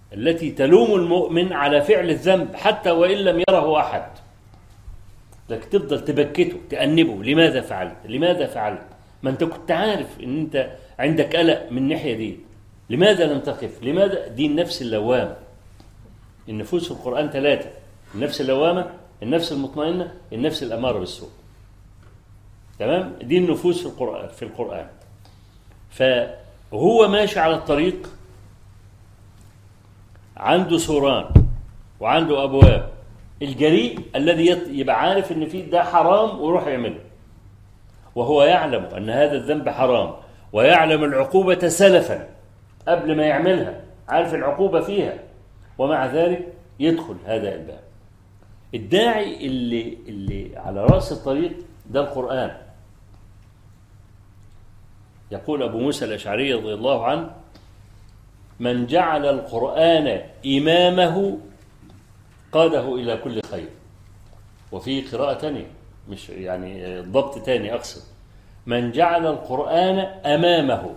التي تلوم المؤمن على فعل الذنب حتى وإن لم يره أحد لك تفضل تبكته تأنبه لماذا فعلت لماذا فعلت ما أنت كنت عارف أن أنت عندك قلق من الناحية دي لماذا لم تقف لماذا دي النفس اللوامة النفوس في القرآن ثلاثة النفس اللوامة النفس المطمئنة النفس الأمارة بالسوء تمام دي النفوس في القرآن في القرآن فهو ماشي على الطريق عنده سوران وعنده أبواب الجريء الذي يط- يبقى عارف ان في ده حرام ويروح يعمله وهو يعلم ان هذا الذنب حرام ويعلم العقوبة سلفا قبل ما يعملها عارف العقوبة فيها ومع ذلك يدخل هذا الباب الداعي اللي اللي على رأس الطريق ده القرآن يقول أبو موسى الأشعري رضي الله عنه من جعل القرآن إمامه قاده إلى كل خير وفي قراءة تانية مش يعني ضبط تاني أقصد من جعل القرآن أمامه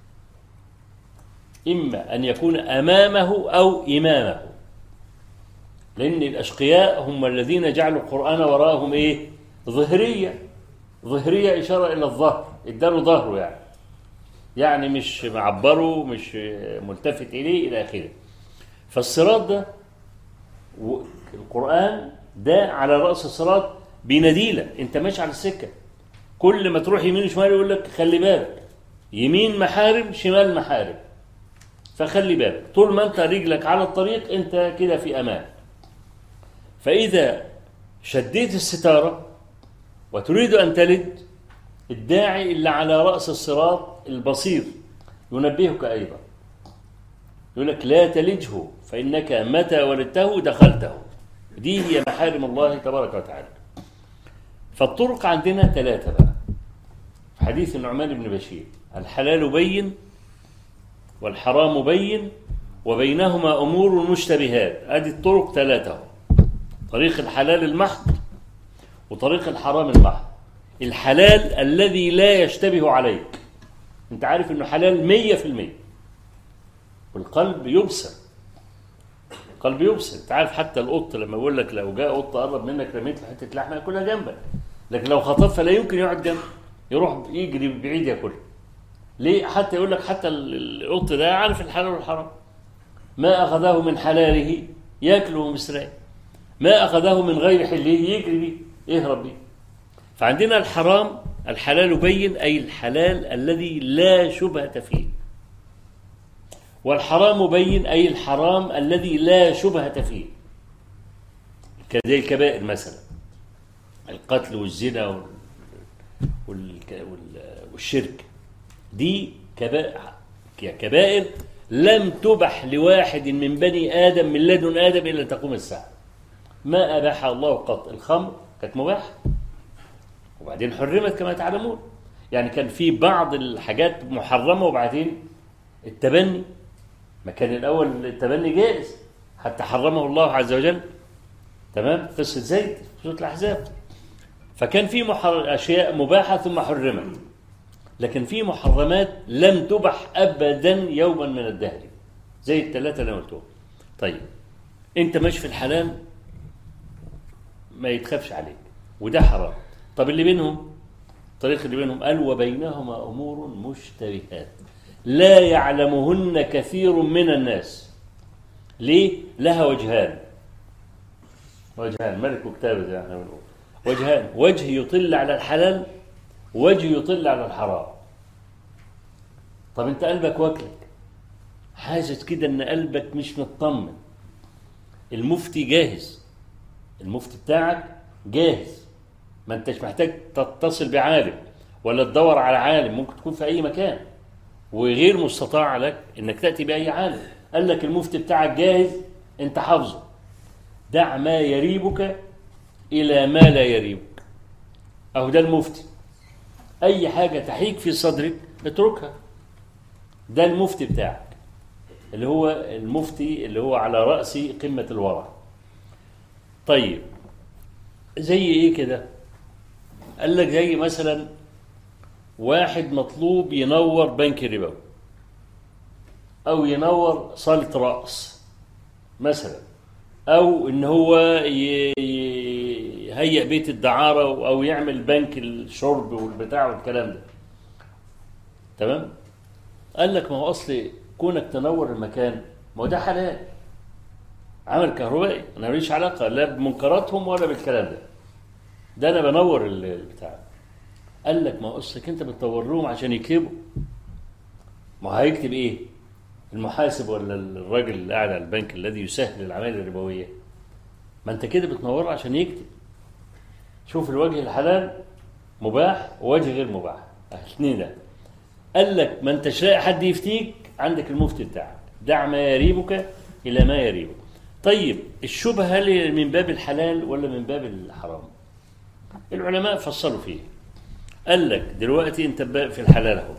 إما أن يكون أمامه أو إمامه لأن الأشقياء هم الذين جعلوا القرآن وراءهم إيه ظهرية ظهرية إشارة إلى الظهر اداله ظهره يعني يعني مش معبره مش ملتفت إليه إلى آخره فالصراط ده و- القرآن ده على رأس الصراط بيناديلك أنت ماشي على السكة كل ما تروح يمين وشمال يقول لك خلي بالك يمين محارم شمال محارم فخلي بالك طول ما أنت رجلك على الطريق أنت كده في أمان فإذا شديت الستارة وتريد أن تلد الداعي اللي على رأس الصراط البصير ينبهك أيضا يقول لك لا تلجه فإنك متى ولدته دخلته دي هي محارم الله تبارك وتعالى فالطرق عندنا ثلاثة بقى في حديث النعمان بن بشير الحلال بين والحرام بين وبينهما أمور مشتبهات هذه الطرق ثلاثة طريق الحلال المحض وطريق الحرام المحض الحلال الذي لا يشتبه عليك انت عارف انه حلال مية في المية والقلب يبصر القلب يبصر انت عارف حتى القط لما يقول لك لو جاء قط قرب منك رميت له حته لحمه ياكلها جنبك لكن لو خطفها لا يمكن يقعد جنبك يروح يجري بعيد ياكلها ليه حتى يقول لك حتى ال- القط ده عارف الحلال والحرام ما اخذه من حلاله ياكله مسرعي ما اخذه من غير حله يجري بيه يهرب بيه فعندنا الحرام الحلال بين اي الحلال الذي لا شبهه فيه والحرام بين أي الحرام الذي لا شبهة فيه كذي الكبائر مثلا القتل والزنا وال... والك... وال... والشرك دي كبائر كبائر لم تبح لواحد من بني آدم من لدن آدم إلا أن تقوم الساعة ما أباح الله قط الخمر كانت مباحة وبعدين حرمت كما تعلمون يعني كان في بعض الحاجات محرمة وبعدين التبني ما كان الأول التبني جائز حتى حرمه الله عز وجل تمام قصة زيد في سورة الأحزاب فكان في محر... أشياء مباحة ثم حرمت لكن في محرمات لم تبح أبدا يوما من الدهر زي الثلاثة اللي أنا قلتهم طيب أنت ماشي في الحلال ما يتخافش عليك وده حرام طب اللي بينهم الطريق اللي بينهم قال وبينهما أمور مشتبهات لا يعلمهن كثير من الناس ليه؟ لها وجهان وجهان ملك وكتابة زي ما احنا بنقول وجهان وجه يطل على الحلال وجه يطل على الحرام طب انت قلبك واكلك حاسس كده ان قلبك مش مطمن المفتي جاهز المفتي بتاعك جاهز ما انتش محتاج تتصل بعالم ولا تدور على عالم ممكن تكون في اي مكان وغير مستطاع لك انك تاتي باي عالم قال لك المفتي بتاعك جاهز انت حافظه دع ما يريبك الى ما لا يريبك اهو ده المفتي اي حاجه تحيك في صدرك اتركها ده المفتي بتاعك اللي هو المفتي اللي هو على راس قمه الورع طيب زي ايه كده قال لك زي مثلا واحد مطلوب ينور بنك ربوي او ينور صاله راس مثلا او ان هو ي- ي- يهيئ بيت الدعاره او يعمل بنك الشرب والبتاع والكلام ده تمام قال لك ما هو اصل كونك تنور المكان ما هو ده حلال عمل كهربائي انا ماليش علاقه لا بمنكراتهم ولا بالكلام ده ده انا بنور ال- البتاع قال لك ما هو اصلك انت بتدور لهم عشان يكتبوا ما هو هيكتب ايه المحاسب ولا الراجل اللي قاعد على البنك الذي يسهل العمليه الربويه ما انت كده بتنوره عشان يكتب شوف الوجه الحلال مباح ووجه غير مباح الاثنين ده قال لك ما انتش لاقي حد يفتيك عندك المفتي بتاعك دع ما يريبك الى ما يريبك طيب الشبهه هل من باب الحلال ولا من باب الحرام العلماء فصلوا فيه قال لك دلوقتي انت بقى في الحلال اهو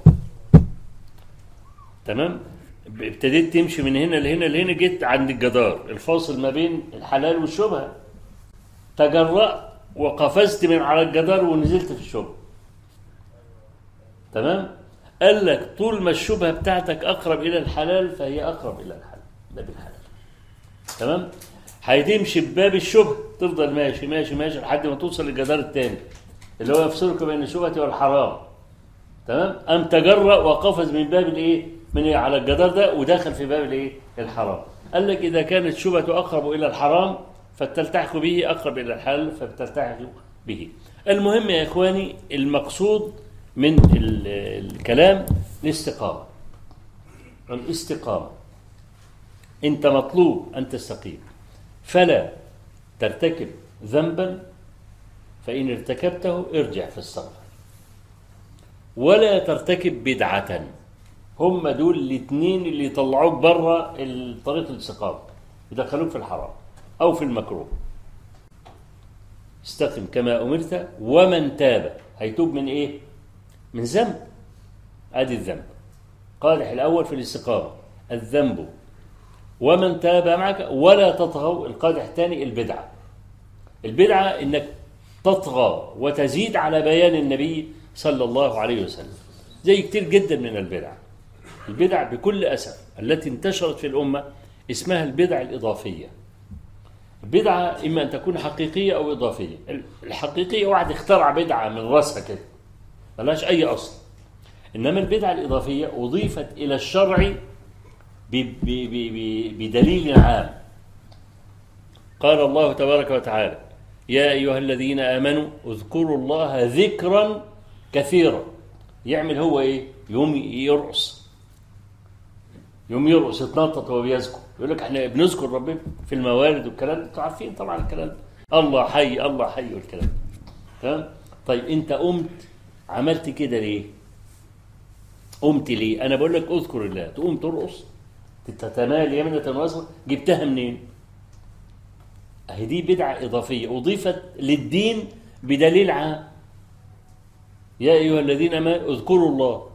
تمام ابتديت تمشي من هنا لهنا لهنا جيت عند الجدار الفاصل ما بين الحلال والشبهه تجرأت وقفزت من على الجدار ونزلت في الشبهه تمام قال لك طول ما الشبهه بتاعتك اقرب الى الحلال فهي اقرب الى الحلال باب الحلال تمام هتمشي بباب الشبهه تفضل ماشي ماشي ماشي لحد ما توصل للجدار الثاني اللي هو يفصلك بين الشبهه والحرام تمام قام تجرأ وقفز من باب الايه من إيه؟ على الجدار ده ودخل في باب الايه الحرام قال لك اذا كانت الشبهه اقرب الى الحرام فتلتحق به اقرب الى الحلال فبتلتحق به المهم يا اخواني المقصود من ال- الكلام الاستقامه الاستقامه انت مطلوب ان تستقيم فلا ترتكب ذنبا فان ارتكبته ارجع في الصغر ولا ترتكب بدعة هم دول الاثنين اللي يطلعوك بره طريق الاستقامة يدخلوك في الحرام أو في المكروه استقم كما أمرت ومن تاب هيتوب من إيه؟ من ذنب أدي الذنب قادح الأول في الاستقامة الذنب ومن تاب معك ولا تطغوا القادح الثاني البدعة البدعة إنك تطغى وتزيد على بيان النبي صلى الله عليه وسلم زي كتير جدا من البدع البدع بكل أسف التي انتشرت في الأمة اسمها البدع الإضافية البدعة إما أن تكون حقيقية أو إضافية الحقيقية واحد اخترع بدعة من رأسها كده ملهاش أي أصل إنما البدعة الإضافية أضيفت إلى الشرع ب- ب- ب- ب- بدليل عام قال الله تبارك وتعالى يا أيها الذين آمنوا اذكروا الله ذكرا كثيرا يعمل هو إيه يوم يرقص يوم يرقص يتنطط وهو بيذكر يقول لك احنا بنذكر ربنا في الموالد والكلام ده انتوا عارفين طبعا الكلام ده الله حي الله حي والكلام ده تمام طيب انت قمت عملت كده ليه قمت ليه انا بقول لك اذكر الله تقوم ترقص تتمالي يمنة ويسرى جبتها منين اهي دي بدعة إضافية أضيفت للدين بدليل عام يا أيها الذين آمنوا اذكروا الله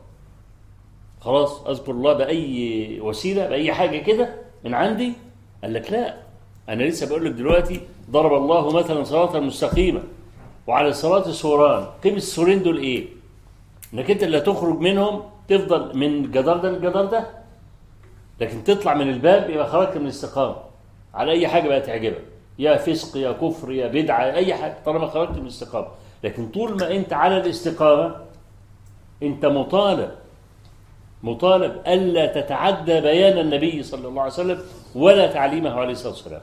خلاص أذكر الله بأي وسيلة بأي حاجة كده من عندي قال لك لا أنا لسه بقول لك دلوقتي ضرب الله مثلا صراطا مستقيمة وعلى الصراط سوران قيم السورين دول إيه؟ إنك أنت اللي هتخرج منهم تفضل من الجدار ده للجدار ده لكن تطلع من الباب يبقى خرجت من الاستقامة على أي حاجة بقى تعجبك يا فسق يا كفر يا بدعة أي حاجة طالما خرجت من الاستقامة لكن طول ما أنت على الاستقامة أنت مطالب مطالب ألا تتعدى بيان النبي صلى الله عليه وسلم ولا تعليمه عليه الصلاة والسلام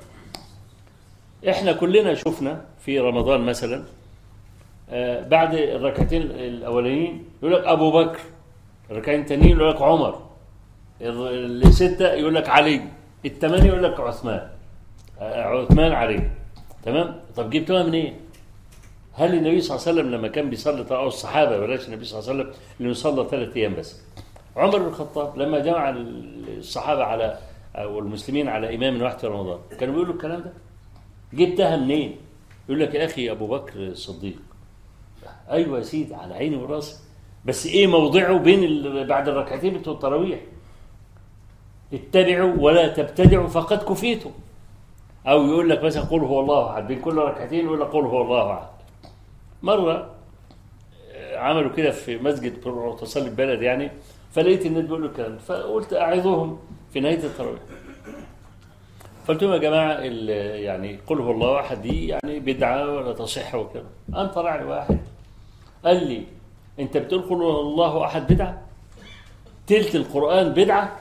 احنا كلنا شفنا في رمضان مثلا آه، بعد الركعتين الاولانيين يقول لك ابو بكر الركعتين التانيين يقول لك عمر ال- الستة يقول لك علي الثمانية يقول لك عثمان آه، عثمان علي تمام طب جبتوها منين إيه؟ هل النبي صلى الله عليه وسلم لما كان بيصلي او الصحابه بلاش النبي صلى الله عليه وسلم اللي يصلى ثلاث ايام بس عمر بن الخطاب لما جمع الصحابه على او المسلمين على امام واحد في رمضان كانوا بيقولوا الكلام ده جبتها منين؟ يقول لك يا اخي ابو بكر الصديق ايوه يا سيدي على عيني وراسي بس ايه موضعه بين ال- بعد الركعتين بتوع التراويح اتبعوا ولا تبتدعوا فقد كفيتم او يقول لك مثلا قل هو الله احد بين كل ركعتين يقول لك قل هو الله احد مره آه، عملوا كده في مسجد تصلي البلد يعني فلقيت الناس بيقولوا الكلام ده. فقلت اعظهم في نهايه التراويح قلت لهم يا جماعه ال- يعني قل هو الله احد دي يعني بدعه ولا تصح وكده قام طلع لي واحد قال لي انت بتقول قل هو الله احد بدعه تلت القران بدعه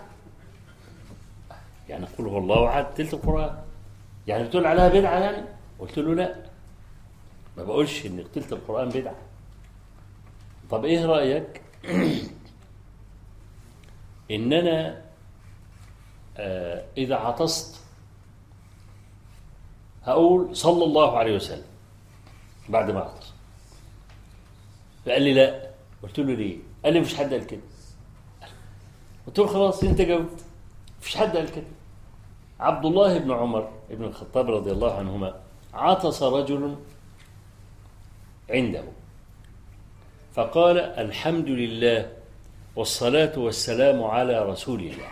يعني قل هو الله احد تلت القران يعني بتقول عليها بدعه يعني قلت له لا ما بقولش ان تلت القران بدعه طب ايه رايك ان انا آه، اذا عطست هقول صلى الله عليه وسلم بعد ما اعطس فقال لي لا قلت له ليه قال لي مفيش حد قال كده قلت له خلاص انت جاوبت مفيش حد قال كده عبد الله بن عمر بن الخطاب رضي الله عنهما عطس رجل عنده فقال الحمد لله والصلاة والسلام على رسول الله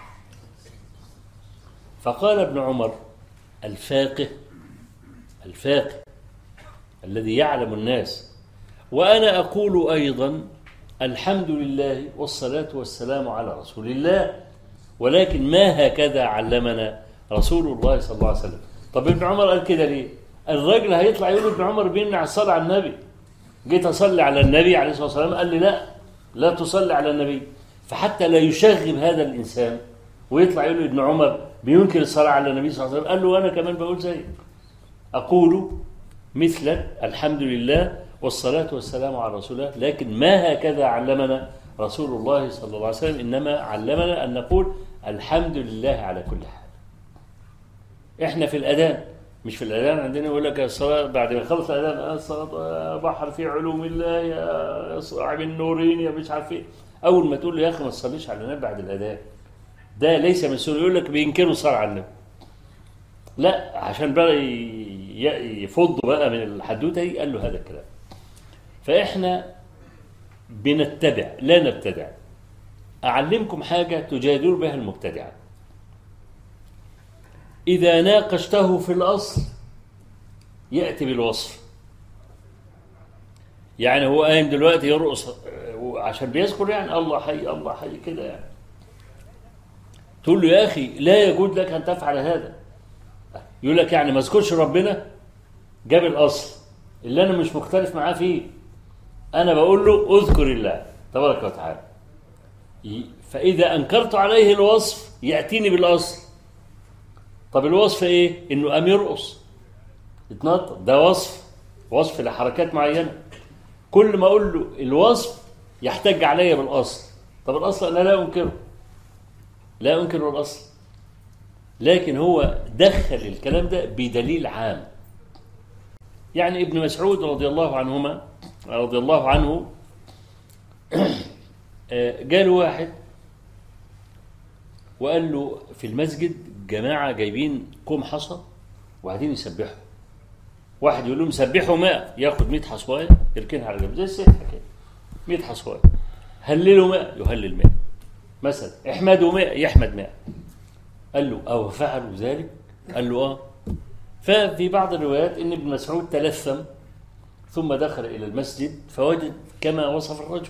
فقال ابن عمر الفاقه الفاقه الذي يعلم الناس وأنا أقول أيضا الحمد لله والصلاة والسلام على رسول الله ولكن ما هكذا علمنا رسول الله صلى الله عليه وسلم طب ابن عمر قال كده ليه الراجل هيطلع يقول ابن عمر بيمنع الصلاة على النبي جيت أصلي على النبي عليه الصلاة والسلام قال لي لا لا تصلي على النبي فحتى لا يشغب هذا الإنسان ويطلع يقول ابن عمر بينكر الصلاة على النبي صلى الله عليه وسلم قال له أنا كمان بقول زيك أقول مثل الحمد لله والصلاة والسلام على رسول الله لكن ما هكذا علمنا رسول الله صلى الله عليه وسلم إنما علمنا أن نقول الحمد لله على كل حال إحنا في الأذان مش في الأذان عندنا يقول لك الصلاة بعد ما يخلص الأذان الصلاة بحر في علوم الله يا صاحب النورين يا مش عارف إيه أول ما تقول له يا أخي ما تصليش على النبي بعد الأذان ده ليس من سنة يقول لك بينكروا الصلاة على النبي لا عشان بقى ي- ي- يفضوا بقى من الحدوته دي قال له هذا الكلام فاحنا بنتبع لا نبتدع اعلمكم حاجه تجادل بها المبتدعه اذا ناقشته في الاصل ياتي بالوصف يعني هو قايم دلوقتي يرقص آه، عشان بيذكر يعني الله حي الله حي كده يعني تقول له يا اخي لا يجوز لك ان تفعل هذا يقول لك يعني ما اذكرش ربنا جاب الاصل اللي انا مش مختلف معاه فيه انا بقول له اذكر الله تبارك وتعالى ي- فاذا انكرت عليه الوصف ياتيني بالاصل طب الوصف ايه انه قام يرقص يتنطط ده وصف وصف لحركات معينه كل ما اقول له الوصف يحتج عليا بالاصل طب الاصل انا لا انكره لا انكر الاصل لكن هو دخل الكلام ده بدليل عام يعني ابن مسعود رضي الله عنهما رضي الله عنه آه، جاله واحد وقال له في المسجد جماعة جايبين كوم حصى وقاعدين يسبحوا واحد يقول لهم سبحوا ماء ياخد 100 حصوايه يركنها على جنب زي السبحه كده 100 حصوايه هللوا ماء يهلل ماء مثلا احمدوا ماء يحمد ماء قال له أو فعلوا ذلك؟ قال له آه ففي بعض الروايات إن ابن مسعود تلثم ثم دخل إلى المسجد فوجد كما وصف الرجل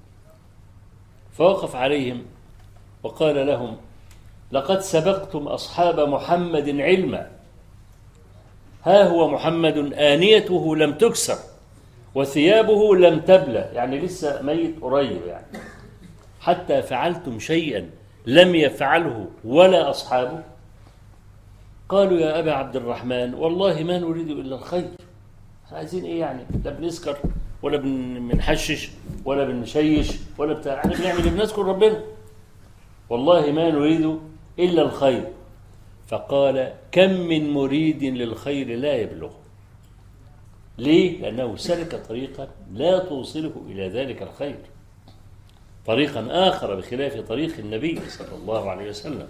فوقف عليهم وقال لهم لقد سبقتم أصحاب محمد علما ها هو محمد آنيته لم تكسر وثيابه لم تبلى يعني لسه ميت قريب يعني حتى فعلتم شيئا لم يفعله ولا أصحابه قالوا يا أبا عبد الرحمن والله ما نريد إلا الخير إحنا عايزين إيه يعني لا بنسكر ولا بن- بنحشش ولا بنشيش ولا بتاع احنا بنعمل إيه؟ بنذكر ربنا والله ما نريد إلا الخير فقال كم من مريد للخير لا يبلغ ليه؟ لأنه سلك طريقا لا توصله إلى ذلك الخير طريقا آخر بخلاف طريق النبي صلى الله عليه وسلم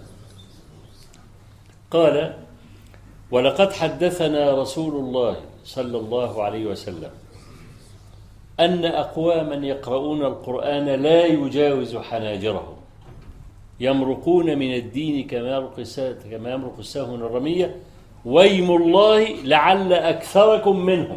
قال ولقد حدثنا رسول الله صلى الله عليه وسلم أن أقواما يقرؤون القرآن لا يجاوز حناجرهم يمرقون من الدين كما يمرق الس- كما يمرق السهم من الرمية ويم الله لعل أكثركم منهم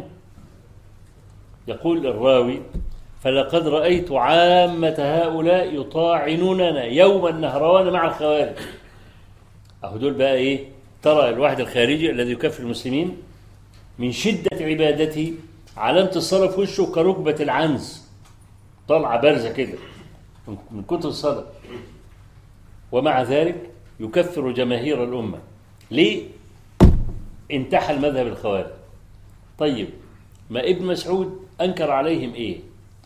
يقول الراوي فلقد رأيت عامة هؤلاء يطاعنوننا يوم النهروان مع الخوارج أهو دول بقى إيه ترى الواحد الخارجي الذي يكفر المسلمين من شدة عبادته علامة الصلاة في وشه كركبة العنز طالعة بارزة كده من- من كتر الصلاة ومع ذلك يكفر جماهير الأمة ليه؟ انتحل مذهب الخوارج طيب ما ابن مسعود أنكر عليهم إيه؟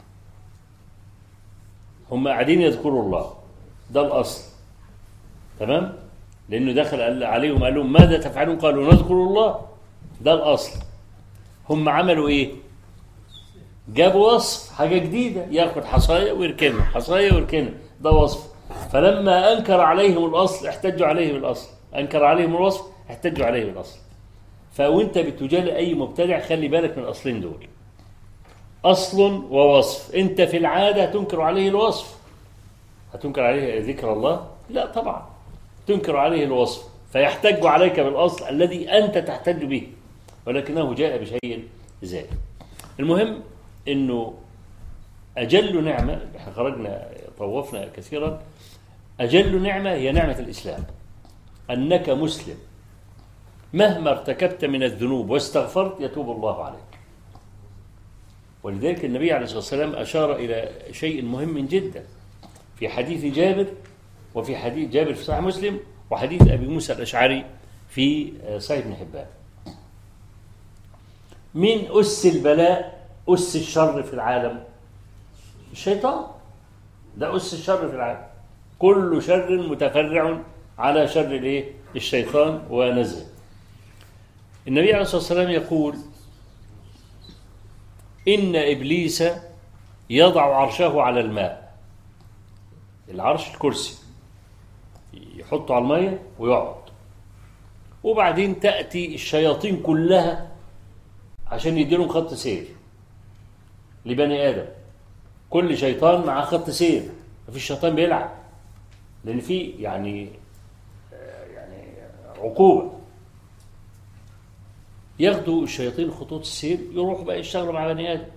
هم قاعدين يذكروا الله ده الأصل تمام؟ لأنه دخل قال عليهم قال لهم ماذا تفعلون؟ قالوا نذكر الله ده الأصل هم عملوا إيه؟ جابوا وصف حاجة جديدة ياخد حصاية ويركنها حصاية ويركنها ده وصف فلما أنكر عليهم الأصل احتجوا عليه بالأصل أنكر عليهم الوصف احتجوا عليه بالأصل فوانت بتجالي أي مبتدع خلي بالك من الأصلين دول أصل ووصف أنت في العادة تنكر عليه الوصف هتنكر عليه ذكر الله لا طبعا تنكر عليه الوصف فيحتج عليك بالأصل الذي أنت تحتج به ولكنه جاء بشيء زائد المهم انه اجل نعمه احنا خرجنا طوفنا كثيرا اجل نعمه هي نعمه الاسلام انك مسلم مهما ارتكبت من الذنوب واستغفرت يتوب الله عليك ولذلك النبي عليه الصلاه والسلام اشار الى شيء مهم جدا في حديث جابر وفي حديث جابر في صحيح مسلم وحديث ابي موسى الاشعري في صحيح ابن حبان مين أس البلاء أس الشر في العالم الشيطان ده أس الشر في العالم كل شر متفرع على شر الايه الشيطان ونزله النبي عليه الصلاة والسلام يقول إن إبليس يضع عرشه على الماء العرش الكرسي يحطه على المية ويقعد وبعدين تأتي الشياطين كلها عشان يديلهم خط سير لبني ادم كل شيطان مع خط سير مفيش شيطان بيلعب لان في يعني آه، يعني عقوبه ياخدوا الشياطين خطوط السير يروحوا بقى يشتغلوا مع بني ادم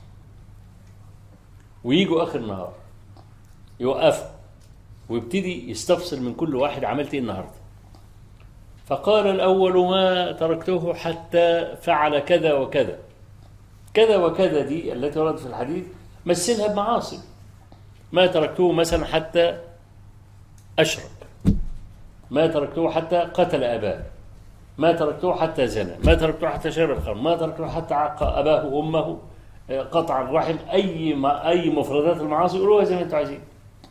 ويجوا اخر النهار يوقفوا ويبتدي يستفسر من كل واحد عملت ايه النهارده فقال الأول ما تركته حتى فعل كذا وكذا كذا وكذا دي التي وردت في الحديث مثلها بمعاصي ما تركته مثلا حتى أشرب ما تركته حتى قتل أباه ما تركته حتى زنى ما تركته حتى شرب الخمر ما تركته حتى عق أباه وأمه آه، قطع الرحم أي ما أي مفردات المعاصي قولوها زي ما أنتم عايزين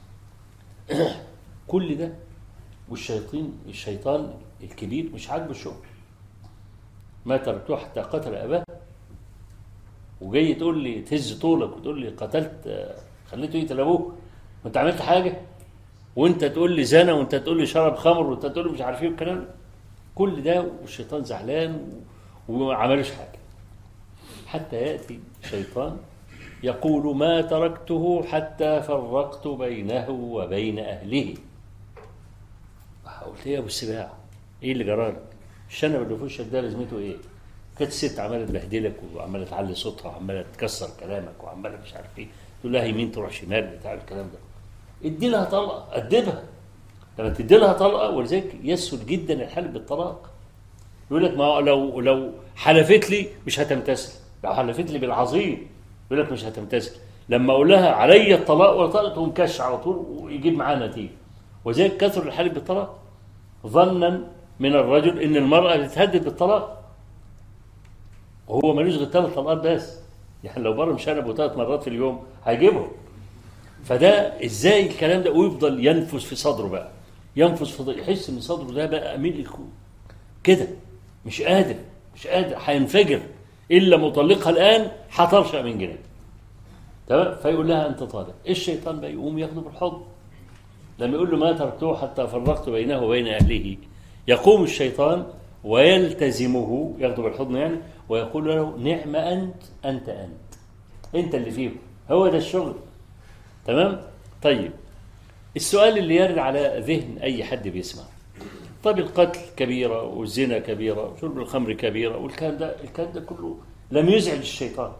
كل ده والشيطان الشيطان الكبير مش عاجبه الشغل ما تركته حتى قتل اباه وجاي تقول لي تهز طولك وتقول لي قتلت آه، خليته يقتل ابوه ما انت عملت حاجه وانت تقول لي زنا وانت تقول لي شرب خمر وانت تقول لي مش عارف ايه والكلام ده. كل ده والشيطان زعلان و- وما عملوش حاجه حتى ياتي شيطان يقول ما تركته حتى فرقت بينه وبين اهله قلت ايه يا ابو السباع ايه اللي جرالك الشنب اللي في وشك ده لازمته ايه كانت الست عماله تبهدلك وعماله تعلي صوتها وعماله تكسر كلامك وعماله مش عارف ايه تقول لها يمين تروح شمال بتاع الكلام ده ادي لها طلقه ادبها لما تدي لها طلقه ولذلك يسهل جدا الحل بالطلاق يقول لك ما هو لو لو حلفت لي مش هتمتثل لو حلفت لي بالعظيم يقول لك مش هتمتثل لما اقول لها علي الطلاق ولا طلاق تقوم كش على طول ويجيب معاه نتيجه وذلك كثر الحلف بالطلاق ظنا من الرجل ان المراه بتتهدد بالطلاق وهو ملوش غير ثلاث طلقات بس يعني لو برم شنبه ثلاث مرات في اليوم هيجيبهم فده ازاي الكلام ده ويفضل ينفس في صدره بقى ينفس في صدره يحس ان صدره ده بقى ملك كده مش قادر مش قادر هينفجر الا مطلقها الان هترشق من جنيه تمام فيقول لها انت طالق الشيطان بقى يقوم ياخده بالحضن لما يقول له ما تركته حتى فرقت بينه وبين اهله يقوم الشيطان ويلتزمه ياخده بالحضن يعني ويقول له نعم انت انت انت انت اللي فيه هو ده الشغل تمام طيب السؤال اللي يرد على ذهن اي حد بيسمع طب القتل كبيره والزنا كبيره وشرب الخمر كبيره والكلام ده الكلام ده كله لم يزعج الشيطان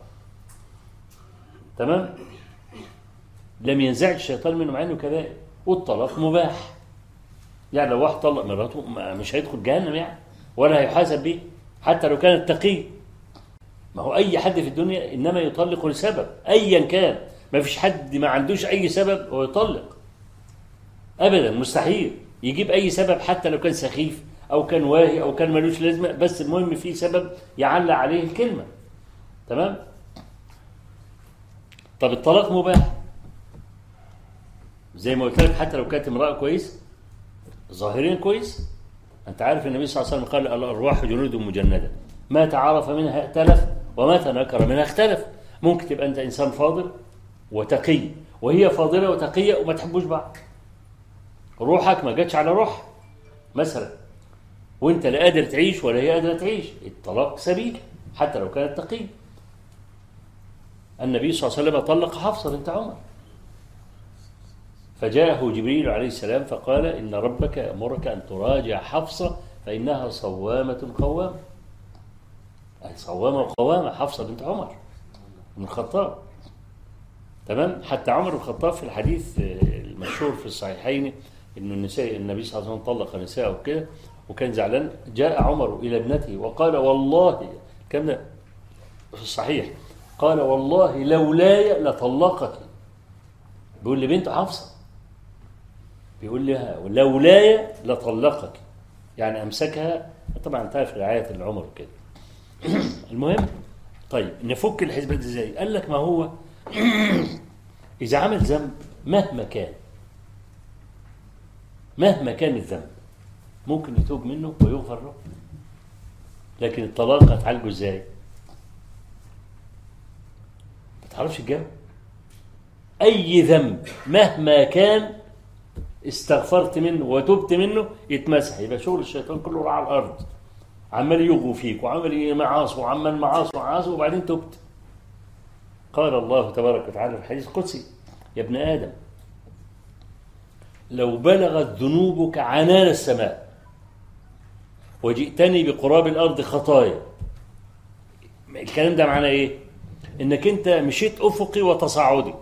تمام لم ينزعج الشيطان منه مع انه كبائر والطلاق مباح يعني لو واحد طلق مراته ما- مش هيدخل جهنم يعني ولا هيحاسب بيه حتى لو كان تقي ما هو اي حد في الدنيا انما يطلق لسبب ايا كان ما فيش حد ما عندوش اي سبب ويطلق ابدا مستحيل يجيب اي سبب حتى لو كان سخيف او كان واهي او كان ملوش لازمه بس المهم في سبب يعلق عليه الكلمه تمام طب الطلاق مباح زي ما قلت لك حتى لو كانت امراه كويس ظاهريا كويس انت عارف النبي صلى الله عليه وسلم قال الارواح جنود مجنده ما تعارف منها ائتلف وما تنكر منها اختلف ممكن تبقى انت انسان فاضل وتقي وهي فاضله وتقيه وما تحبوش بعض روحك ما جاتش على روح مثلا وانت لا قادر تعيش ولا هي قادره تعيش الطلاق سبيل حتى لو كانت تقيه النبي صلى الله عليه وسلم طلق حفصه بنت عمر فجاءه جبريل عليه السلام فقال إن ربك يأمرك أن تراجع حفصة فإنها صوامة قوامة أي صوامة وقوامة حفصة بنت عمر بن الخطاب تمام حتى عمر بن الخطاب في الحديث آه، المشهور في الصحيحين انه النساء النبي صلى الله عليه وسلم طلق نساءه وكده وكان زعلان جاء عمر الى ابنته وقال والله كم ده في الصحيح قال والله لولاي لطلقك بيقول لبنته حفصه بيقول لها لولاي لطلقك يعني امسكها طبعا تعرف رعايه العمر كده المهم طيب نفك الحسبه دي ازاي؟ قال لك ما هو اذا عمل ذنب مهما كان مهما كان الذنب ممكن يتوب منه ويغفر له لكن الطلاق هتعالجه ازاي؟ ما تعرفش تجاوب اي ذنب مهما كان استغفرت منه وتبت منه يتمسح يبقى شغل الشيطان كله راح على الارض عمال يغوي فيك وعمال معاصي وعمال معاصي ومعاصي وبعدين تبت قال الله تبارك وتعالى في الحديث القدسي يا ابن ادم لو بلغت ذنوبك عنان السماء وجئتني بقراب الارض خطايا الكلام ده معناه ايه انك انت مشيت افقي وتصاعدي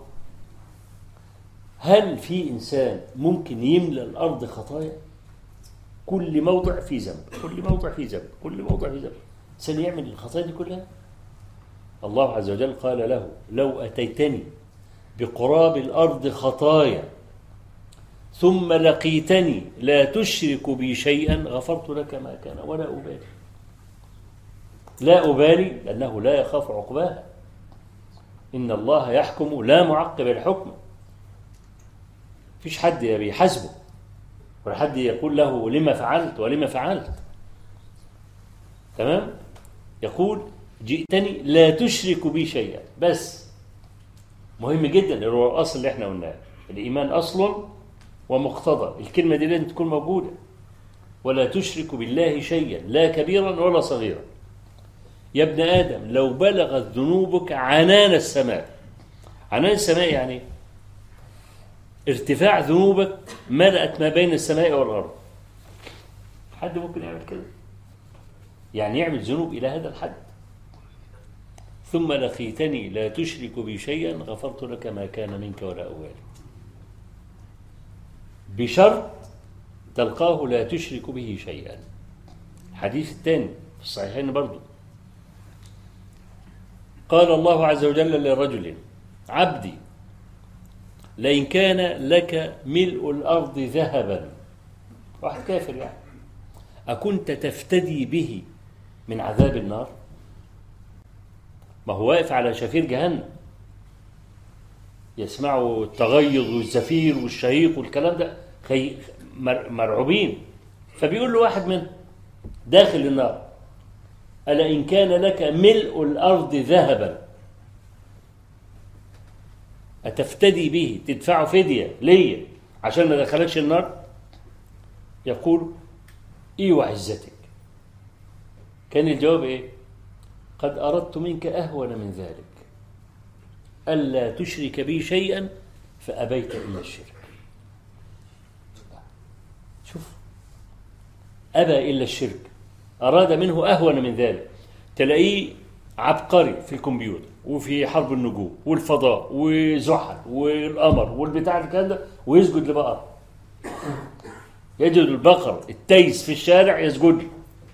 هل في انسان ممكن يملى الارض خطايا كل موضع فيه ذنب كل موضع فيه ذنب كل موضع فيه ذنب انسان يعمل الخطايا دي كلها الله عز وجل قال له لو اتيتني بقراب الارض خطايا ثم لقيتني لا تشرك بي شيئا غفرت لك ما كان ولا ابالي لا ابالي لانه لا يخاف عقباها ان الله يحكم لا معقب الحكم فيش حد بيحاسبه ولا حد يقول له لما فعلت ولما فعلت تمام يقول جئتني لا تشرك بي شيئا بس مهم جدا اللي هو الاصل اللي احنا قلناه الايمان اصل ومقتضى الكلمه دي لازم تكون موجوده ولا تشرك بالله شيئا لا كبيرا ولا صغيرا يا ابن ادم لو بلغت ذنوبك عنان السماء عنان السماء يعني إيه؟ ارتفاع ذنوبك ملأت ما بين السماء والأرض حد ممكن يعمل كده يعني يعمل ذنوب إلى هذا الحد ثم لقيتني لا تشرك بي شيئا غفرت لك ما كان منك ولا أوالي بشرط تلقاه لا تشرك به شيئا الحديث الثاني في الصحيحين برضو قال الله عز وجل لرجل عبدي لئن كان لك ملء الأرض ذهبا واحد كافر يعني أكنت تفتدي به من عذاب النار ما هو واقف على شفير جهنم يسمعوا التغيظ والزفير والشهيق والكلام ده خي... مر... مرعوبين فبيقول له واحد منهم داخل النار ألا إن كان لك ملء الأرض ذهبا أتفتدي به تدفع فدية ليا عشان ما دخلكش النار يقول إي وعزتك كان الجواب إيه قد أردت منك أهون من ذلك ألا تشرك بي شيئا فأبيت إلا الشرك شوف أبى إلا الشرك أراد منه أهون من ذلك تلاقيه عبقري في الكمبيوتر وفي حرب النجوم والفضاء وزحل والقمر والبتاع الكلام ده ويسجد لبقر يجد البقر التيس في الشارع يسجد له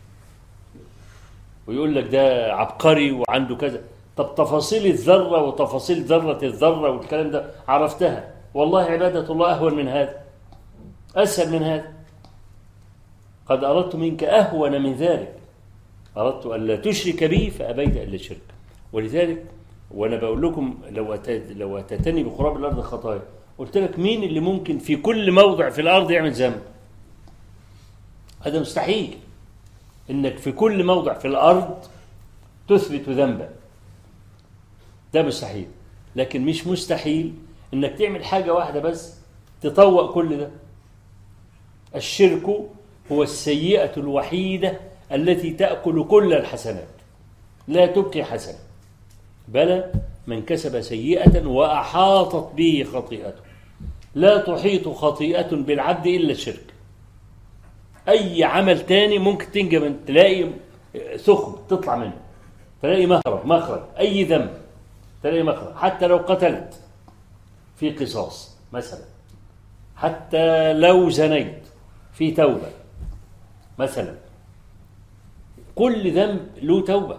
ويقول لك ده عبقري وعنده كذا طب تفاصيل الذرة وتفاصيل ذرة الذرة والكلام ده عرفتها والله عبادة الله أهون من هذا أسهل من هذا قد أردت منك أهون من ذلك أردت ألا تشرك بي فأبيت إلا الشرك ولذلك وأنا بقول لكم لو أتيت لو أتتني بقراب الأرض خطايا قلت لك مين اللي ممكن في كل موضع في الأرض يعمل ذنب هذا مستحيل إنك في كل موضع في الأرض تثبت ذنبا ده مستحيل لكن مش مستحيل إنك تعمل حاجة واحدة بس تطوق كل ده الشرك هو السيئة الوحيدة التي تأكل كل الحسنات لا تبقي حسنة بلى من كسب سيئة وأحاطت به خطيئته لا تحيط خطيئة بالعبد إلا الشرك أي عمل تاني ممكن تنجم تلاقي ثخم تطلع منه تلاقي مهرب مخرج أي ذنب تلاقي مخرج حتى لو قتلت في قصاص مثلا حتى لو زنيت في توبة مثلا كل ذنب له توبة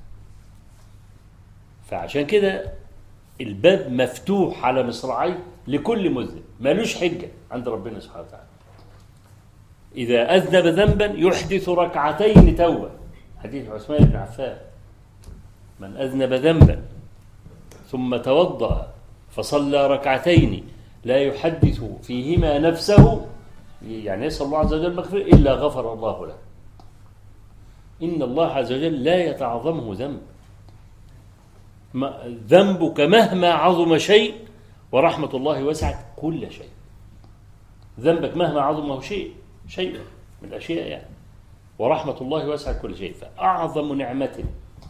فعشان كده الباب مفتوح على مصراعيه لكل مذنب مالوش حجة عند ربنا سبحانه وتعالى إذا أذنب ذنبا يحدث ركعتين توبة حديث عثمان بن عفان من أذنب ذنبا ثم توضأ فصلى ركعتين لا يحدث فيهما نفسه يعني يسأل الله عز وجل مغفرة إلا غفر الله له إن الله عز وجل لا يتعظمه ذنب ما- ذنبك مهما عظم شيء ورحمة الله وسعت كل شيء ذنبك مهما عظمه شيء شيء من الأشياء يعني ورحمة الله وسعت كل شيء فأعظم نعمة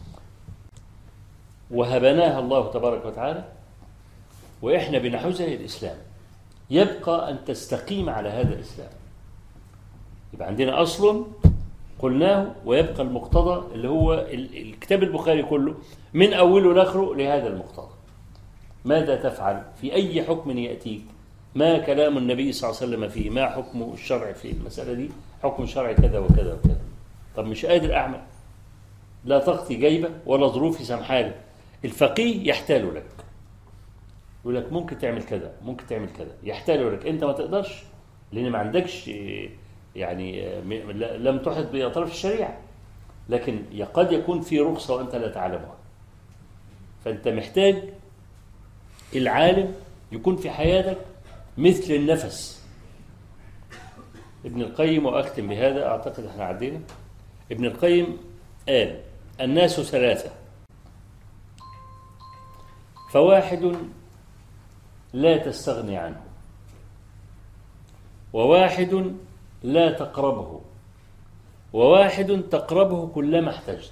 وهبناها الله تبارك وتعالى وإحنا بنحوزها الإسلام يبقى أن تستقيم على هذا الإسلام يبقى عندنا أصل قلناه ويبقى المقتضى اللي هو ال- الكتاب البخاري كله من أوله لآخره لهذا المقتضى ماذا تفعل في أي حكم يأتيك ما كلام النبي صلى الله عليه وسلم فيه ما حكم الشرع في المسألة دي حكم الشرع كذا وكذا وكذا طب مش قادر أعمل لا طاقتي جايبة ولا ظروفي سامحالي الفقيه يحتال لك يقول لك ممكن تعمل كذا ممكن تعمل كذا يحتال لك انت ما تقدرش لان ما عندكش إيه، يعني آه، م- لا- لم تحط باطراف الشريعه لكن ي- قد يكون في رخصه وانت لا تعلمها فانت محتاج العالم يكون في حياتك مثل النفس ابن القيم واختم بهذا اعتقد احنا عدينا ابن القيم قال الناس ثلاثه فواحد لا تستغني عنه وواحد لا تقربه وواحد تقربه كلما احتجت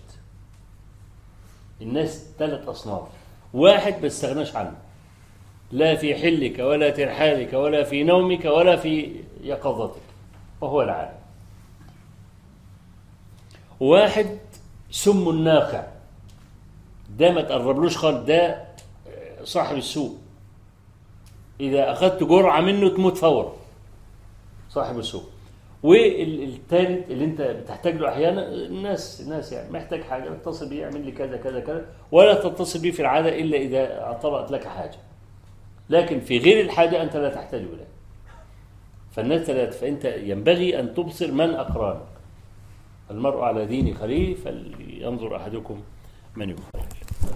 الناس ثلاث أصناف واحد ما تستغناش عنه لا في حلك ولا ترحالك ولا في نومك ولا في يقظتك وهو العالم واحد سم الناقع ده ما تقربلوش خالص ده صاحب السوء إذا أخذت جرعة منه تموت فورا صاحب السوء والثالث اللي انت بتحتاج له احيانا الناس الناس يعني محتاج حاجه اتصل بيه اعمل لي كذا كذا كذا ولا تتصل بيه في العاده الا اذا طرأت لك حاجه لكن في غير الحاجه انت لا تحتاج اليه فالناس ثلاث فانت ينبغي ان تبصر من اقرانك المرء على دين خليل فلينظر احدكم من يخالف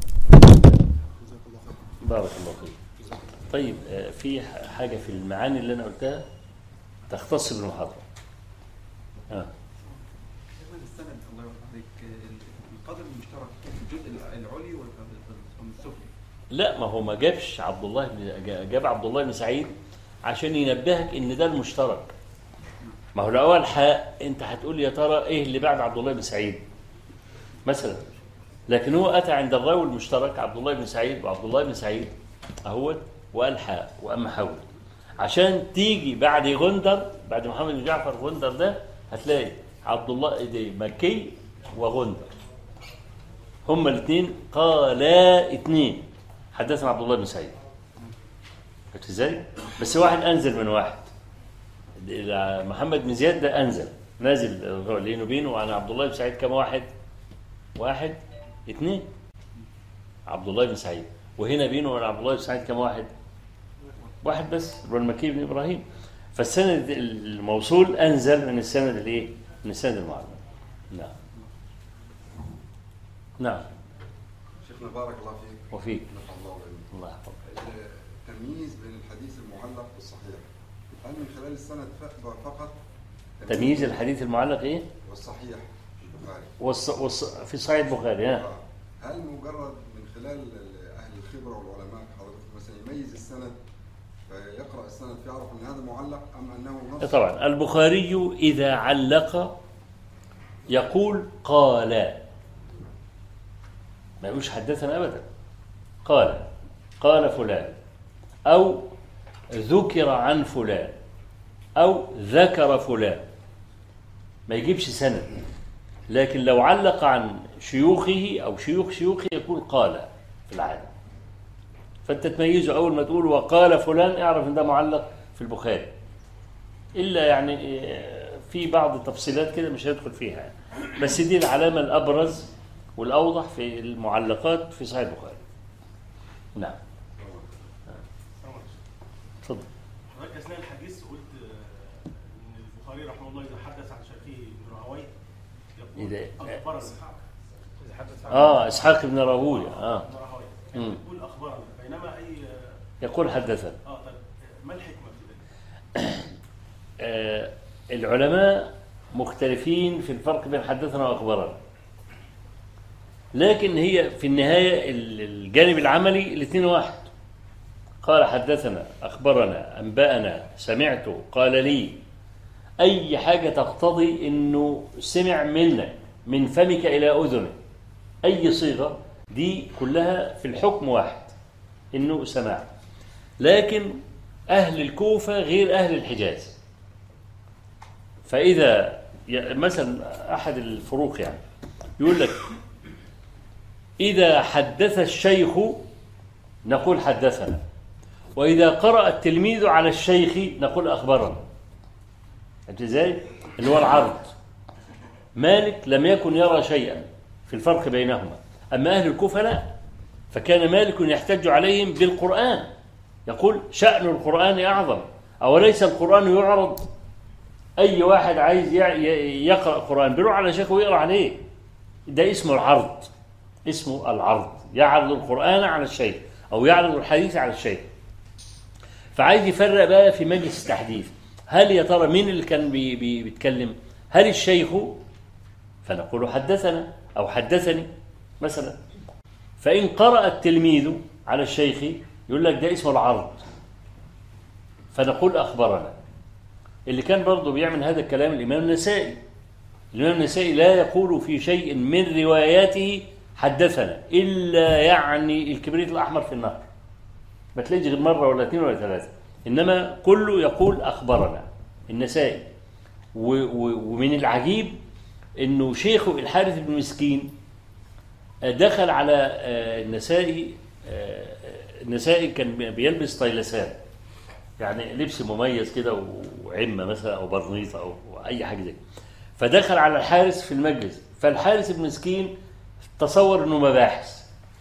بارك الله فيك طيب آه، في حاجه في المعاني اللي انا قلتها تختص بالمحاضره اه بالنسبه للسند الله يرحم عليك القدر المشترك في الجزء العلي ولا السفلي؟ لا ما هو ما جابش عبد الله بن جاب عبد الله بن سعيد عشان ينبهك ان ده المشترك ما هو لو اول حاء انت هتقول يا ترى ايه اللي بعد عبد الله بن سعيد مثلا لكن هو اتى عند الراوي المشترك عبد الله بن سعيد وعبد الله بن سعيد اهوت وقال حاء واما حول عشان تيجي بعد غندر بعد محمد بن جعفر غندر ده هتلاقي عبد الله دي مكي وغندر هما الاثنين قالا اثنين حدثنا عبد الله بن سعيد فهمت ازاي؟ بس واحد انزل من واحد محمد بن زياد ده انزل نازل لانه بينه وعن عبد الله بن سعيد كم واحد؟ واحد اثنين عبد الله بن سعيد وهنا بينه وبين عبد الله بن سعيد كم واحد؟ واحد بس اللي هو المكي بن ابراهيم فالسند الموصول انزل من السند الايه؟ من السند المعلق نعم نعم شيخنا بارك الله فيك وفيك نفع الله بعلمك. الله يحفظك التمييز بين الحديث المعلق والصحيح هل من خلال السند ف- فقط تمييز الحديث المعلق ايه؟ والصحيح في البخاري والص... والص... في صحيح البخاري ها آه. هل مجرد من خلال ال- اهل الخبره والعلماء حضرتك مثلا يميز السند فيقرا السند فيعرف ان هذا معلق ام انه نص طبعا البخاري إذا علق يقول قال ما يقولش حدثنا أبدا قال قال فلان أو ذكر عن فلان أو ذكر فلان ما يجيبش سند لكن لو علق عن شيوخه أو شيوخ شيوخه يقول قال في العادة فأنت تميزه أول ما تقول وقال فلان اعرف أن ده معلق في البخاري الا يعني آه، في بعض التفصيلات كده مش هندخل فيها يعني. بس دي العلامه الابرز والاوضح في المعلقات في صحيح البخاري نعم اتفضل حضرتك اثناء الحديث قلت آه، ان البخاري رحمه الله اذا حدث عن شيخه ابن راهويه يقول إذا- اخبرنا اذا حدث عن اه اسحاق بن راهويه اه ابن راهويه مم. يقول اخبرنا بينما اي يقول حدثنا اه طيب آه، ما الحكمه في ذلك؟ آه العلماء مختلفين في الفرق بين حدثنا واخبرنا لكن هي في النهايه ال- الجانب العملي الاثنين واحد قال حدثنا اخبرنا انبانا سمعت قال لي اي حاجه تقتضي انه سمع منك من فمك الى اذنك اي صيغه دي كلها في الحكم واحد انه سماع لكن اهل الكوفه غير اهل الحجاز فاذا ي- مثلا احد الفروق يعني يقول لك اذا حدث الشيخ نقول حدثنا واذا قرأ التلميذ على الشيخ نقول اخبرنا انت ازاي اللي هو العرض مالك لم يكن يرى شيئا في الفرق بينهما اما اهل الكوفه لا فكان مالك يحتج عليهم بالقران يقول شأن القرآن أعظم أوليس القرآن يعرض أي واحد عايز يع- ي- يقرأ قرآن بيروح على شيخه ويقرأ عليه ده اسمه العرض اسمه العرض يعرض القرآن على الشيخ أو يعرض الحديث على الشيخ فعايز يفرق بقى في مجلس التحديث هل يا ترى مين اللي كان بي بي بيتكلم هل الشيخ فنقول حدثنا أو حدثني مثلا فإن قرأ التلميذ على الشيخ يقول لك ده اسمه العرض فنقول أخبرنا اللي كان برضه بيعمل هذا الكلام الإمام النسائي الإمام النسائي لا يقول في شيء من رواياته حدثنا إلا يعني الكبريت الأحمر في النهر ما تلاقيش غير مرة ولا اثنين ولا ثلاثة إنما كله يقول أخبرنا النسائي و- و- ومن العجيب إنه شيخه الحارث بن مسكين دخل على آه، النسائي آه، النسائي كان بيلبس طيلسان يعني لبس مميز كده وعمه مثلا او برنيطه او اي حاجه زي كده. فدخل على الحارس في المجلس فالحارس المسكين تصور انه مباحث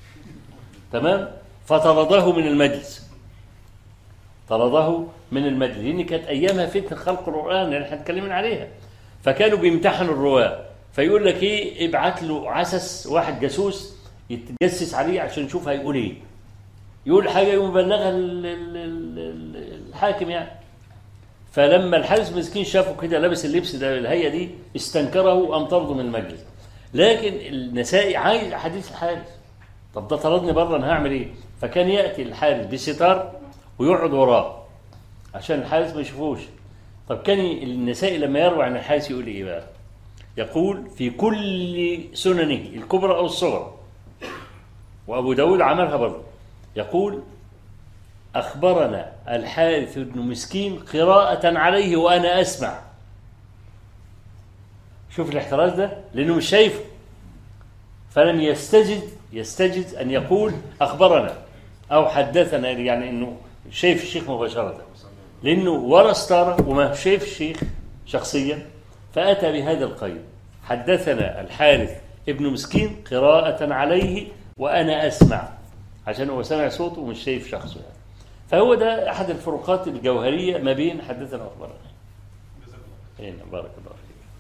تمام فطرده من المجلس طرده من المجلس لان كانت ايامها فتنه خلق القران اللي احنا اتكلمنا عليها فكانوا بيمتحنوا الرواه فيقول لك ايه ابعت له عسس واحد جاسوس يتجسس عليه عشان نشوف هيقول ايه يقول حاجه يقوم يبلغها ال- ال- ال- ال- الحاكم يعني فلما الحارس مسكين شافه كده لابس اللبس ده الهيئه دي استنكره وقام طرده من المجلس لكن النسائي عايز حديث الحارس طب ده طردني بره انا هعمل ايه؟ فكان ياتي الحارس بستار ويقعد وراه عشان الحارس ما يشوفوش طب كان النسائي لما يروي عن الحارس يقول ايه بقى؟ يقول في كل سننه الكبرى او الصغرى وابو داود عملها برضه يقول أخبرنا الحارث بن مسكين قراءة عليه وأنا أسمع شوف الاحتراز ده لأنه مش شايفه فلم يستجد يستجد أن يقول أخبرنا أو حدثنا يعني أنه شايف الشيخ مباشرة لأنه ولا استاره وما شايف الشيخ شخصيا فأتى بهذا القيد حدثنا الحارث ابن مسكين قراءة عليه وأنا أسمع عشان هو سامع صوته ومش شايف شخصه يعني. فهو ده أحد الفروقات الجوهرية ما بين حدثنا وأخبرنا جزاك الله هنا بارك الله فيك